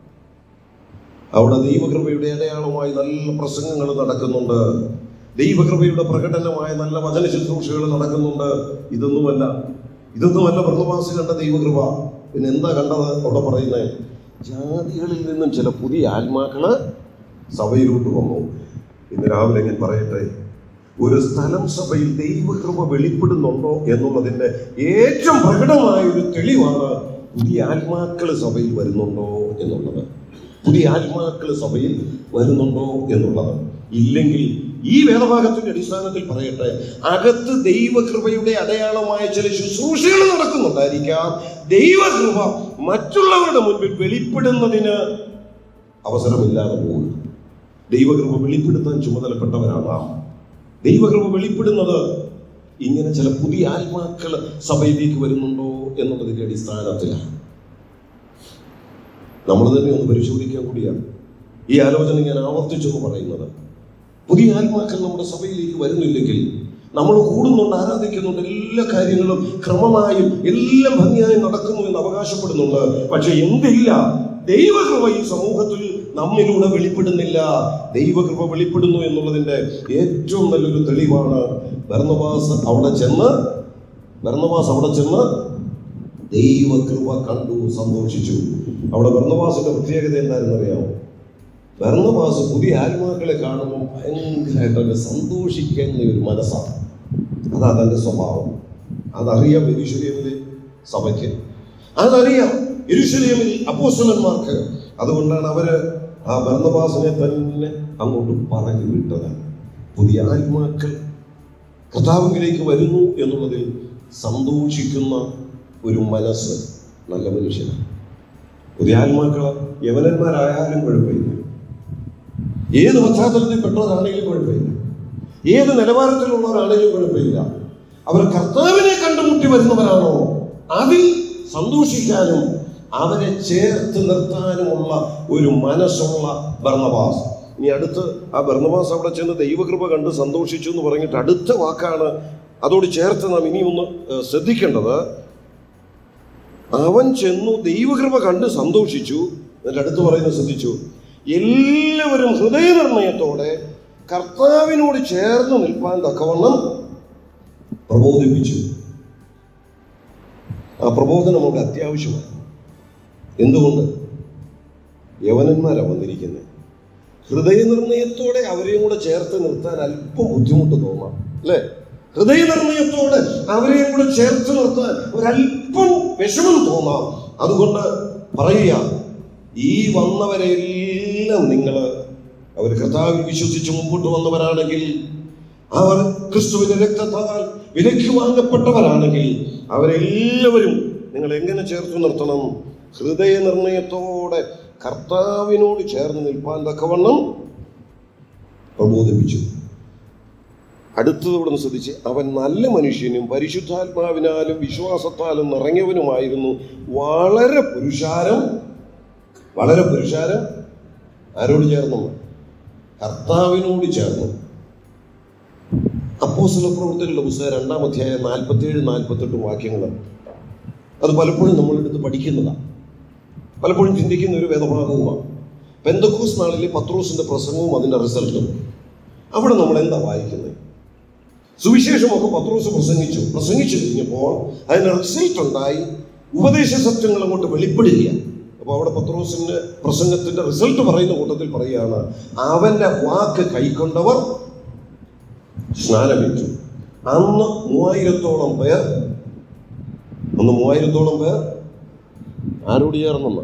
അവിടെ ദൈവകൃപയുടെ അടയാളമായി നല്ല പ്രസംഗങ്ങൾ നടക്കുന്നുണ്ട് ദൈവകൃപയുടെ പ്രകടനമായ നല്ല വചന ശുശ്രൂഷകൾ നടക്കുന്നുണ്ട് ഇതൊന്നുമല്ല ഇതൊന്നുമല്ല ഭരണവാസി കണ്ട ദൈവകൃപ പിന്നെ എന്താ കണ്ടത് അവിടെ പറയുന്നത് ജാതികളിൽ നിന്നും ചില പുതിയ ആത്മാക്കള് സഭയിലോട്ട് വന്നു ഇന്ന് രാവിലെ ഞാൻ പറയട്ടെ ഒരു സ്ഥലം സഭയിൽ ദൈവകൃപ വെളിപ്പെടുന്നുണ്ടോ എന്നുള്ളതിന്റെ ഏറ്റവും പ്രകടമായ ഒരു തെളിവാണ് പുതിയ ആത്മാക്കൾ സഭയിൽ വരുന്നുണ്ടോ എന്നുള്ളത് പുതിയ ആത്മാക്കൾ സഭയിൽ വരുന്നുണ്ടോ എന്നുള്ളത് ഇല്ലെങ്കിൽ ഈ വേദഭാഗത്തിന്റെ അടിസ്ഥാനത്തിൽ പറയട്ടെ അകത്ത് ദൈവകൃപയുടെ അടയാളമായ ചില ശുശ്രൂഷകൾ നടക്കുന്നുണ്ടായിരിക്കാം ദൈവകൃപ മറ്റുള്ളവരുടെ മുൻപിൽ വെളിപ്പെടുന്നതിന് അവസരമില്ലാതെ പോകുന്നു ദൈവകൃപ വെളിപ്പെടുത്താൻ ചുമതലപ്പെട്ടവരാണ് നാം ദൈവകൃപ വെളിപ്പെടുന്നത് ഇങ്ങനെ ചില പുതിയ ആത്മാക്കൾ സഭയിലേക്ക് വരുന്നുണ്ടോ എന്നുള്ളതിന്റെ അടിസ്ഥാനത്തിലാണ് നമ്മൾ തന്നെ ഒന്ന് പരിശോധിക്കാൻ കൂടിയാണ് ഈ ആലോചന ഞാൻ ആവർത്തിച്ചെന്ന് പറയുന്നത് പുതിയ ആത്മാക്കൾ നമ്മുടെ സഭയിലേക്ക് വരുന്നില്ലെങ്കിൽ നമ്മൾ കൂടുന്നുണ്ട് ആരാധിക്കുന്നുണ്ട് എല്ലാ കാര്യങ്ങളും ക്രമമായും എല്ലാം ഭംഗിയായും നടക്കുന്നു എന്ന് അവകാശപ്പെടുന്നുണ്ട് പക്ഷെ എന്തില്ല ദൈവകൃപ ഈ സമൂഹത്തിൽ നമ്മിലൂടെ വെളിപ്പെടുന്നില്ല ദൈവകൃപ വെളിപ്പെടുന്നു എന്നുള്ളതിന്റെ ഏറ്റവും നല്ലൊരു തെളിവാണ് ഭരണവാസ് അവിടെ ചെന്ന് ഭരണവാസ് അവിടെ ചെന്ന് ദൈവകൃപ കണ്ടു സന്തോഷിച്ചു അവിടെ ഭരണവാസിന്റെ പ്രത്യേകത എന്താണെന്ന് അറിയാമോ ഭരണമാസ് പുതിയ ആത്മാക്കളെ കാണുമ്പോൾ ഭയങ്കരമായിട്ടൊക്കെ സന്തോഷിക്കുന്ന ഒരു മനസ്സാണ് അതാ തൻ്റെ സ്വഭാവം അതറിയാം എരുശലേമിലെ സഭയ്ക്ക് അതറിയാം എരുശലേമിൽ അപ്പോസ്റ്റലന്മാർക്ക് അതുകൊണ്ടാണ് അവര് ആ ഭരണവാസിനെ തന്നെ അങ്ങോട്ട് പറഞ്ഞു വിട്ടത് പുതിയ ആത്മാക്കൾ കർത്താവിലേക്ക് വരുന്നു എന്നുള്ളതിൽ സന്തോഷിക്കുന്ന ഒരു മനസ്സ് നല്ല മനുഷ്യനാണ് പുതിയ ആത്മാക്കൾ യവനന്മാരായാലും കുഴപ്പമില്ല ഏത് പശ്ചാത്തലത്തിൽ പെട്ടവരാണെങ്കിലും കുഴപ്പമില്ല ഏത് നിലവാരത്തിലുള്ളവരാണെങ്കിലും കുഴപ്പമില്ല അവർ കർത്താവിനെ കണ്ടുമുട്ടി വരുന്നവരാണോ അതിൽ സന്തോഷിക്കാനും അവരെ ചേർത്ത് നിർത്താനുമുള്ള ഒരു മനസ്സുള്ള ഭർണവാസ് ഇനി അടുത്ത് ആ ഭർണവാസ് അവിടെ ചെന്ന് ദൈവകൃപ കണ്ട് സന്തോഷിച്ചു എന്ന് പറഞ്ഞിട്ട് അടുത്ത വാക്കാണ് അതോട് ചേർത്ത് നാം ഇനി ഒന്ന് ഏഹ്, ശ്രദ്ധിക്കേണ്ടത് അവൻ ചെന്നു ദൈവകൃപ കണ്ട് സന്തോഷിച്ചു എന്നിട്ട് അടുത്ത് പറയുന്നത് ശ്രദ്ധിച്ചു എല്ലാവരും ഹൃദയനിർണയത്തോടെ കർത്താവിനോട് ചേർന്ന് നിൽപ്പാൻ തക്കവണ്ണം പ്രബോധിപ്പിച്ചു ആ പ്രബോധനം നമുക്ക് അത്യാവശ്യമാണ് എന്തുകൊണ്ട് യവനന്മാരാണ് വന്നിരിക്കുന്നത് ഹൃദയനിർണയത്തോടെ അവരെയും കൂടെ ചേർത്ത് നിർത്താൻ അല്പം ബുദ്ധിമുട്ട് തോന്നാം അല്ലേ ഹൃദയനിർണയത്തോടെ അവരെയും കൂടെ ചേർത്ത് നിർത്താൻ ഒരല്പം വിഷമം തോന്നാം അതുകൊണ്ട് പറയുക ഈ വന്നവരെല്ലാം നിങ്ങൾ അവർ കർത്താവിൽ വിശ്വസിച്ച് മുമ്പോട്ട് വന്നവരാണെങ്കിൽ അവർ ക്രിസ്തുവിന്റെ രക്തത്താൽ വിലയ്ക്ക് വാങ്ങപ്പെട്ടവരാണെങ്കിൽ അവരെല്ലാവരും നിങ്ങൾ എങ്ങനെ ചേർത്ത് നിർത്തണം ഹൃദയനിർണയത്തോടെ കർത്താവിനോട് ചേർന്ന് നിൽപ്പാൻ തക്കവണ്ണം പ്രബോധിപ്പിച്ചു അടുത്തതോടെ ശ്രദ്ധിച്ച് അവൻ നല്ല മനുഷ്യനും പരിശുദ്ധാത്മാവിനാലും വിശ്വാസത്താലും നിറഞ്ഞവനുമായിരുന്നു വളരെ പുരുഷാരം വളരെ പുരുഷാരം ആരോട് ചേർന്നു കർത്താവിനോട് ചേർന്നു അപ്പോസ്തല പ്രവൃത്തികളുടെ പുസ്തകം രണ്ടാം അധ്യായം നാൽപ്പത്തിയേഴ് നാൽപ്പത്തെട്ടും വാക്യങ്ങൾ അത് പലപ്പോഴും നമ്മളെടുത്ത് പഠിക്കുന്നതാണ് പലപ്പോഴും ചിന്തിക്കുന്ന ഒരു വേദഭാഗവുമാണ് പെന്തക്കോസ് നാളിലെ പത്രോസിന്റെ പ്രസംഗവും അതിന്റെ റിസൾട്ടും അവിടെ നമ്മൾ എന്താ വായിക്കുന്നത് സുവിശേഷമൊക്കെ പത്രോസ് പ്രസംഗിച്ചു പ്രസംഗിച്ചു കഴിഞ്ഞപ്പോൾ അതിന്റെ റിസൾട്ട് ഉണ്ടായി ഉപദേശ സത്യങ്ങൾ അങ്ങോട്ട് വെളിപ്പെടുകയാണ് അപ്പോൾ അവിടെ പത്രോസിന്റെ പ്രസംഗത്തിന്റെ റിസൾട്ട് പറയുന്ന കൂട്ടത്തിൽ പറയുകയാണ് അവന്റെ വാക്ക് കൈക്കൊണ്ടവർ സ്നാനമേറ്റു അന്ന് മൂവായിരത്തോളം പേർ അന്ന് മൂവായിരത്തോളം പേർ ആരോട് ചേർന്നെന്ന്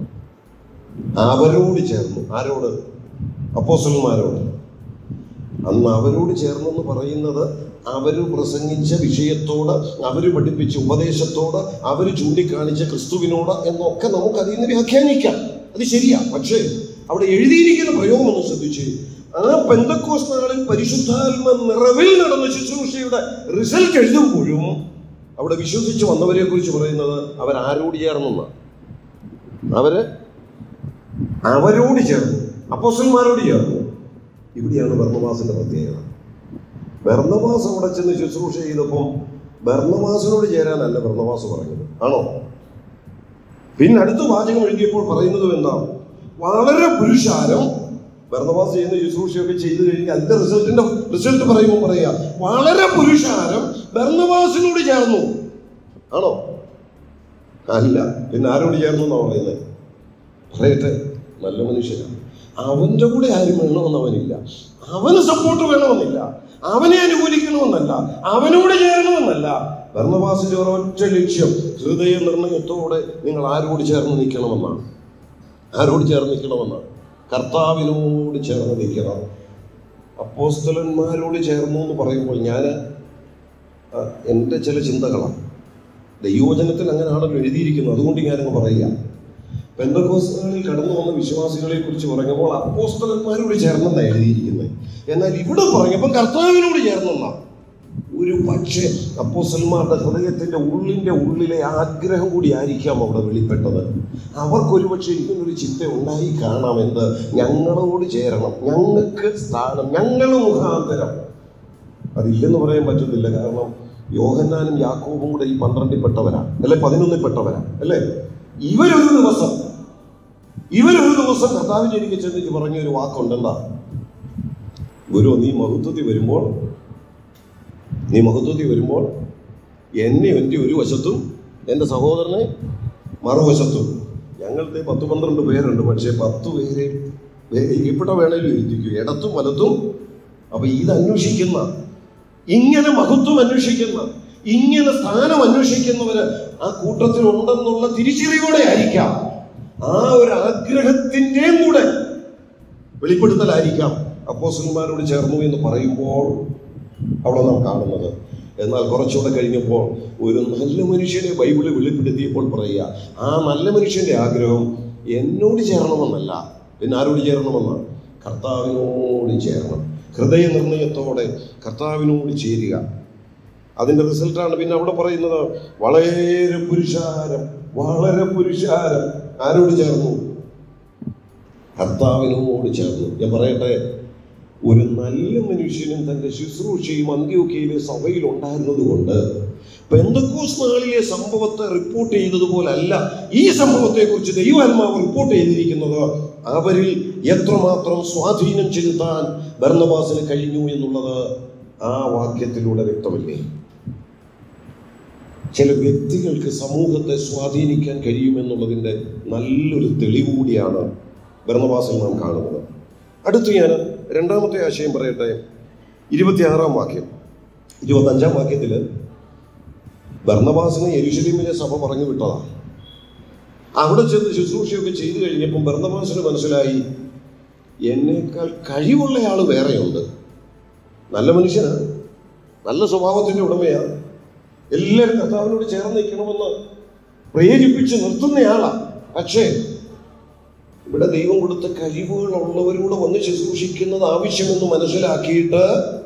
അവരോട് ചേർന്നു ആരോട് അപ്പോസ്റ്റലന്മാരോട് അന്ന് അവരോട് ചേർന്നെന്ന് പറയുന്നത് അവർ പ്രസംഗിച്ച വിഷയത്തോട് അവർ പഠിപ്പിച്ച ഉപദേശത്തോട് അവർ ചൂണ്ടിക്കാണിച്ച ക്രിസ്തുവിനോട് എന്നൊക്കെ നമുക്ക് അതിൽ നിന്ന് വ്യാഖ്യാനിക്കാം അത് ശരിയാ പക്ഷേ അവിടെ എഴുതിയിരിക്കുന്ന പ്രയോഗം ഒന്ന് ശ്രദ്ധിച്ച് ആ പെന്തക്കോസ് നാളിൽ പരിശുദ്ധാത്മ നിറവിൽ നടന്ന ശുശ്രൂഷയുടെ റിസൾട്ട് എഴുതുമ്പോഴും അവിടെ വിശ്വസിച്ച് വന്നവരെ കുറിച്ച് പറയുന്നത് അവർ ആരോട് ചേർന്നെന്നാണ് അവര് അവരോട് ചേർന്നു അപ്പോസ്റ്റന്മാരോട് ചേർന്നു ഇവിടെയാണ് ബർണവാസിന്റെ പ്രത്യേകത ബർണവാസ് അവിടെ ചെന്ന് ശുശ്രൂഷ ചെയ്തപ്പോൾ ബർണവാസിനോട് ചേരാനല്ല ബർണവാസ് പറഞ്ഞത് ആണോ പിന്നെ അടുത്ത വാചകം എഴുതിയപ്പോൾ പറയുന്നത് എന്താ വളരെ പുരുഷാരം ബർണവാസ് ചെയ്യുന്ന ശുശ്രൂഷയൊക്കെ ചെയ്തു കഴിഞ്ഞാൽ അതിന്റെ റിസൾട്ടിന്റെ റിസൾട്ട് പറയുമ്പോൾ പറയാ വളരെ പുരുഷാരം ബർണവാസിനോട് ചേർന്നു ആണോ അല്ല പിന്നെ ആരോട് ചേർന്നു എന്നാ പറയുന്നത് പറയട്ടെ നല്ല മനുഷ്യനാണ് അവന്റെ കൂടെ ആരും വേണമെന്ന് അവനില്ല അവന് സപ്പോർട്ട് വേണമെന്നില്ല അവനെ അനുകൂലിക്കണമെന്നല്ല അവനോട് ചേരണമെന്നല്ല ഭരണവാസിന്റെ ഒരൊറ്റ ലക്ഷ്യം ഹൃദയ നിർണയത്തോടെ നിങ്ങൾ ആരോട് ചേർന്ന് നിൽക്കണമെന്നാണ് ആരോട് ചേർന്ന് നിൽക്കണമെന്നാണ് കർത്താവിനോട് ചേർന്ന് നിൽക്കണം അപ്പോസ്തലന്മാരോട് ചേർന്നു എന്ന് പറയുമ്പോൾ ഞാൻ എൻ്റെ ചില ചിന്തകളാണ് ദൈവവചനത്തിൽ അങ്ങനെയാണല്ലോ എഴുതിയിരിക്കുന്നത് അതുകൊണ്ട് ഞാനങ്ങ് പറയുക പെന്തക്കോസ്തുകളിൽ കടന്നു വന്ന വിശ്വാസികളെ കുറിച്ച് പറഞ്ഞപ്പോൾ അപ്പോസ്തലന്മാരോട് ചേർന്നെന്നാണ് എഴുതിയിരിക്കുന്നത് എന്നാൽ ഇവിടെ പറഞ്ഞപ്പോൾ കർത്താവിനോട് ചേർന്നെന്നാ ഒരു പക്ഷേ അപ്പോസ്തലന്മാരുടെ ഹൃദയത്തിന്റെ ഉള്ളിന്റെ ഉള്ളിലെ ആഗ്രഹം കൂടി ആയിരിക്കാം അവിടെ വെളിപ്പെട്ടത് അവർക്കൊരു പക്ഷേ ഇങ്ങനൊരു ചിന്ത ഉണ്ടായി കാണാം എന്ത് ഞങ്ങളോട് ചേരണം ഞങ്ങൾക്ക് സ്ഥാനം ഞങ്ങൾ മുഖാന്തരം അതില്ലെന്ന് പറയാൻ പറ്റുന്നില്ല കാരണം യോഹന്നാനും യാക്കോബും കൂടെ ഈ പന്ത്രണ്ടിൽ പെട്ടവരാ അല്ലെ പതിനൊന്നിൽ പെട്ടവരാ അല്ലേ ഇവരൊരു ദിവസം ഇവരൊരു ദിവസം കർത്താവിന്റെ എനിക്ക് ചെന്നിട്ട് പറഞ്ഞ ഒരു വാക്കുണ്ടെന്താ ഗുരു നീ മഹത്വത്തിൽ വരുമ്പോൾ നീ മഹത്വത്തിൽ വരുമ്പോൾ എന്നെ എൻ്റെ ഒരു വശത്തും എൻ്റെ സഹോദരനെ മറുവശത്തും ഞങ്ങളുടെ പത്ത് പന്ത്രണ്ട് പേരുണ്ട് പക്ഷേ പത്ത് പേരെ എവിടെ വേണേലും ഇരുത്തിക്കൂ ഇടത്തും വലത്തും അപ്പൊ ഇത് അന്വേഷിക്കുന്ന ഇങ്ങനെ മഹത്വം അന്വേഷിക്കുന്ന ഇങ്ങനെ സ്ഥാനം അന്വേഷിക്കുന്നവര് ആ കൂട്ടത്തിൽ ഉണ്ടെന്നുള്ള തിരിച്ചറിയോടെ ആയിരിക്കാം ആ ഒരു ആഗ്രഹത്തിന്റെയും കൂടെ വെളിപ്പെടുത്തലായിരിക്കാം അപ്പോസന്മാരോട് ചേർന്നു എന്ന് പറയുമ്പോൾ അവിടെ നാം കാണുന്നത് എന്നാൽ കുറച്ചുകൂടെ കഴിഞ്ഞപ്പോൾ ഒരു നല്ല മനുഷ്യനെ ബൈബിള് വെളിപ്പെടുത്തിയപ്പോൾ പറയുക ആ നല്ല മനുഷ്യന്റെ ആഗ്രഹം എന്നോട് ചേരണമെന്നല്ല പിന്നെ ആരോട് ചേരണമെന്ന് കർത്താവിനോട് ചേരണം ഹൃദയ നിർണയത്തോടെ കർത്താവിനോട് ചേരുക അതിന്റെ റിസൾട്ടാണ് പിന്നെ അവിടെ പറയുന്നത് വളരെ പുരുഷാരം വളരെ പുരുഷാരം ആരോട് ചേർന്നു കർത്താവിനോട് ചേർന്നു ഞാൻ പറയട്ടെ ഒരു നല്ല മനുഷ്യനും തന്റെ ശുശ്രൂഷയും അന്ത്യോക്കയിലെ സഭയിൽ ഉണ്ടായിരുന്നത് കൊണ്ട് പെന്തക്കോസ് നാളിലെ സംഭവത്തെ റിപ്പോർട്ട് ചെയ്തതുപോലല്ല ഈ സംഭവത്തെ കുറിച്ച് ദൈവാത്മാവ് റിപ്പോർട്ട് ചെയ്തിരിക്കുന്നത് അവരിൽ എത്രമാത്രം സ്വാധീനം ചെലുത്താൻ ഭരണവാസിന് കഴിഞ്ഞു എന്നുള്ളത് ആ വാക്യത്തിലൂടെ വ്യക്തമല്ലേ ചില വ്യക്തികൾക്ക് സമൂഹത്തെ സ്വാധീനിക്കാൻ കഴിയുമെന്നുള്ളതിൻ്റെ നല്ലൊരു തെളിവ് കൂടിയാണ് ഭരണവാസിൽ നാം കാണുന്നത് അടുത്ത് ഞാൻ രണ്ടാമത്തെ ആശയം പറയട്ടെ ഇരുപത്തിയാറാം വാക്യം ഇരുപത്തഞ്ചാം വാക്യത്തിൽ ഭരണവാസിനെ യെരുശലേമിലെ സഭ പറഞ്ഞു വിട്ടതാണ് അവിടെ ചെന്ന് ശുശ്രൂഷയൊക്കെ ചെയ്തു കഴിഞ്ഞപ്പം ഭരണവാസിന് മനസ്സിലായി എന്നേക്കാൾ കഴിവുള്ള ആൾ വേറെയുണ്ട് നല്ല മനുഷ്യനാ നല്ല സ്വഭാവത്തിന്റെ ഉടമയാണ് എല്ലാവരും കർത്താവിനോട് ചേർന്ന് നിൽക്കണമെന്ന് പ്രേരിപ്പിച്ച് നിർത്തുന്നയാളാ പക്ഷേ ഇവിടെ ദൈവം കൊടുത്ത കഴിവുകൾ ഉള്ളവരോട് വന്ന് ശുശ്രൂഷിക്കുന്നത് ആവശ്യമെന്ന് മനസ്സിലാക്കിയിട്ട്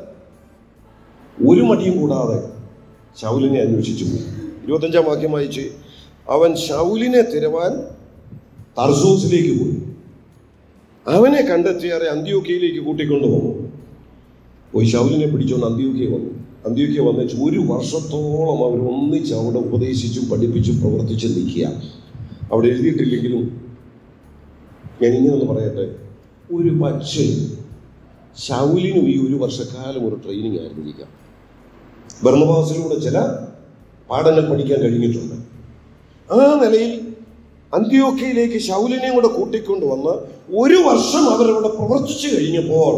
ഒരു മടിയും കൂടാതെ ശൗലിനെ അന്വേഷിച്ചു പോയി ഇരുപത്തഞ്ചാം വാക്യം വായിച്ച് അവൻ ശൗലിനെ തിരവാൻ തർസോസിലേക്ക് പോയി അവനെ കണ്ടെത്തിയാറെ അന്ത്യോക്കയിലേക്ക് കൂട്ടിക്കൊണ്ടുപോകും പോയി ശൗലിനെ പിടിച്ചുകൊണ്ട് അന്ത്യോക്കിയ വന്നു അന്ത്യോക്കിയ വന്നിട്ട് ഒരു വർഷത്തോളം അവർ ഒന്നിച്ച് അവിടെ ഉപദേശിച്ചും പഠിപ്പിച്ചും പ്രവർത്തിച്ചും നിൽക്കുക അവിടെ എഴുതിയിട്ടില്ലെങ്കിലും ഞാൻ ഇങ്ങനെ ഒന്ന് പറയട്ടെ ഒരു പക്ഷേ ശൗലിനും ഈ ഒരു വർഷക്കാലം ഒരു ട്രെയിനിങ് ആയിരുന്നിരിക്കാം ഭരണവാസിലൂടെ ചില പാഠങ്ങൾ പഠിക്കാൻ കഴിഞ്ഞിട്ടുണ്ട് ആ നിലയിൽ അന്ത്യോക്കയിലേക്ക് ശൗലിനെയും കൂടെ കൂട്ടിക്കൊണ്ട് വന്ന് ഒരു വർഷം അവരവിടെ പ്രവർത്തിച്ചു കഴിഞ്ഞപ്പോൾ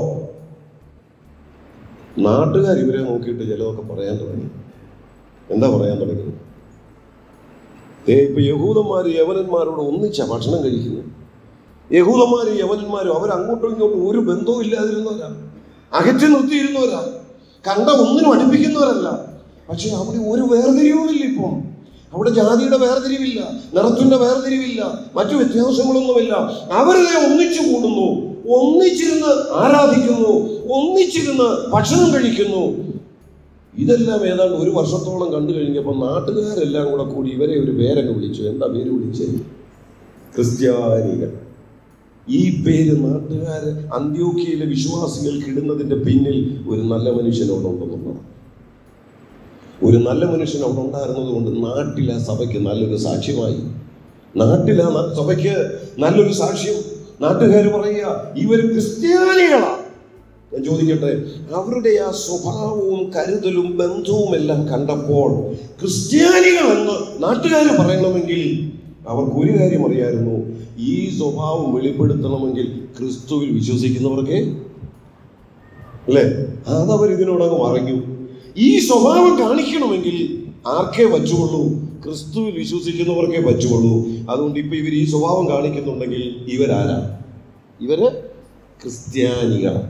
നാട്ടുകാർ ഇവരെ നോക്കിയിട്ട് ചിലതൊക്കെ പറയാൻ തുടങ്ങി എന്താ പറയാൻ തുടങ്ങി ദേ ഇപ്പൊ യഹൂദന്മാർ യവനന്മാരോട് ഒന്നിച്ച ഭക്ഷണം കഴിക്കുന്നു യഹൂദന്മാരും യവനന്മാരും അവർ അങ്ങോട്ടും ഇങ്ങോട്ടും ഒരു ബന്ധവും ഇല്ലാതിരുന്നവരാ അകറ്റി നിർത്തിയിരുന്നവരാ കണ്ട ഒന്നിനും അടുപ്പിക്കുന്നവരല്ല പക്ഷെ അവിടെ ഒരു വേർതിരിവുമില്ല ഇപ്പം അവിടെ ജാതിയുടെ വേർതിരിവില്ല നിറത്തിന്റെ വേർതിരിവില്ല മറ്റു വ്യത്യാസങ്ങളൊന്നുമില്ല അവരെ ഒന്നിച്ചു കൂടുന്നു ഒന്നിച്ചിരുന്ന് ആരാധിക്കുന്നു ഒന്നിച്ചിരുന്ന് ഭക്ഷണം കഴിക്കുന്നു ഇതെല്ലാം ഏതാണ്ട് ഒരു വർഷത്തോളം കണ്ടു കഴിഞ്ഞപ്പോൾ നാട്ടുകാരെല്ലാം കൂടെ കൂടി ഇവരെ ഒരു പേരങ്ങ് വിളിച്ചു എന്താ പേര് വിളിച്ചത് ക്രിസ്ത്യാനികൾ ഈ പേര് നാട്ടുകാര് അന്ത്യോക്കിയയിലെ വിശ്വാസികൾക്ക് ഇടുന്നതിന്റെ പിന്നിൽ ഒരു നല്ല മനുഷ്യൻ അവിടെ ഉണ്ടെന്നുള്ളതാണ് ഒരു നല്ല മനുഷ്യൻ അവിടെ ഉണ്ടായിരുന്നത് കൊണ്ട് നാട്ടിലെ സഭയ്ക്ക് നല്ലൊരു സാക്ഷ്യമായി നാട്ടിലെ ന- സഭയ്ക്ക് നല്ലൊരു സാക്ഷ്യം നാട്ടുകാർ പറയുക ഇവർ ക്രിസ്ത്യാനികളാ ഞാൻ ചോദിക്കട്ടെ അവരുടെ ആ സ്വഭാവവും കരുതലും ബന്ധവും എല്ലാം കണ്ടപ്പോൾ ക്രിസ്ത്യാനികൾ എന്ന് നാട്ടുകാർ പറയണമെങ്കിൽ അവർക്ക് ഒരു കാര്യം അറിയായിരുന്നു ഈ സ്വഭാവം വെളിപ്പെടുത്തണമെങ്കിൽ ക്രിസ്തുവിൽ വിശ്വസിക്കുന്നവർക്ക് അല്ലേ അതവർ ഇതിനോടങ്ങ് പറഞ്ഞു ഈ സ്വഭാവം കാണിക്കണമെങ്കിൽ ആർക്കേ പറ്റുള്ളൂ ക്രിസ്തുവിൽ വിശ്വസിക്കുന്നവർക്കേ പറ്റുള്ളൂ അതുകൊണ്ട് ഇപ്പൊ ഇവർ ഈ സ്വഭാവം കാണിക്കുന്നുണ്ടെങ്കിൽ ഇവരാരാ ഇവര് ക്രിസ്ത്യാനികളാണ്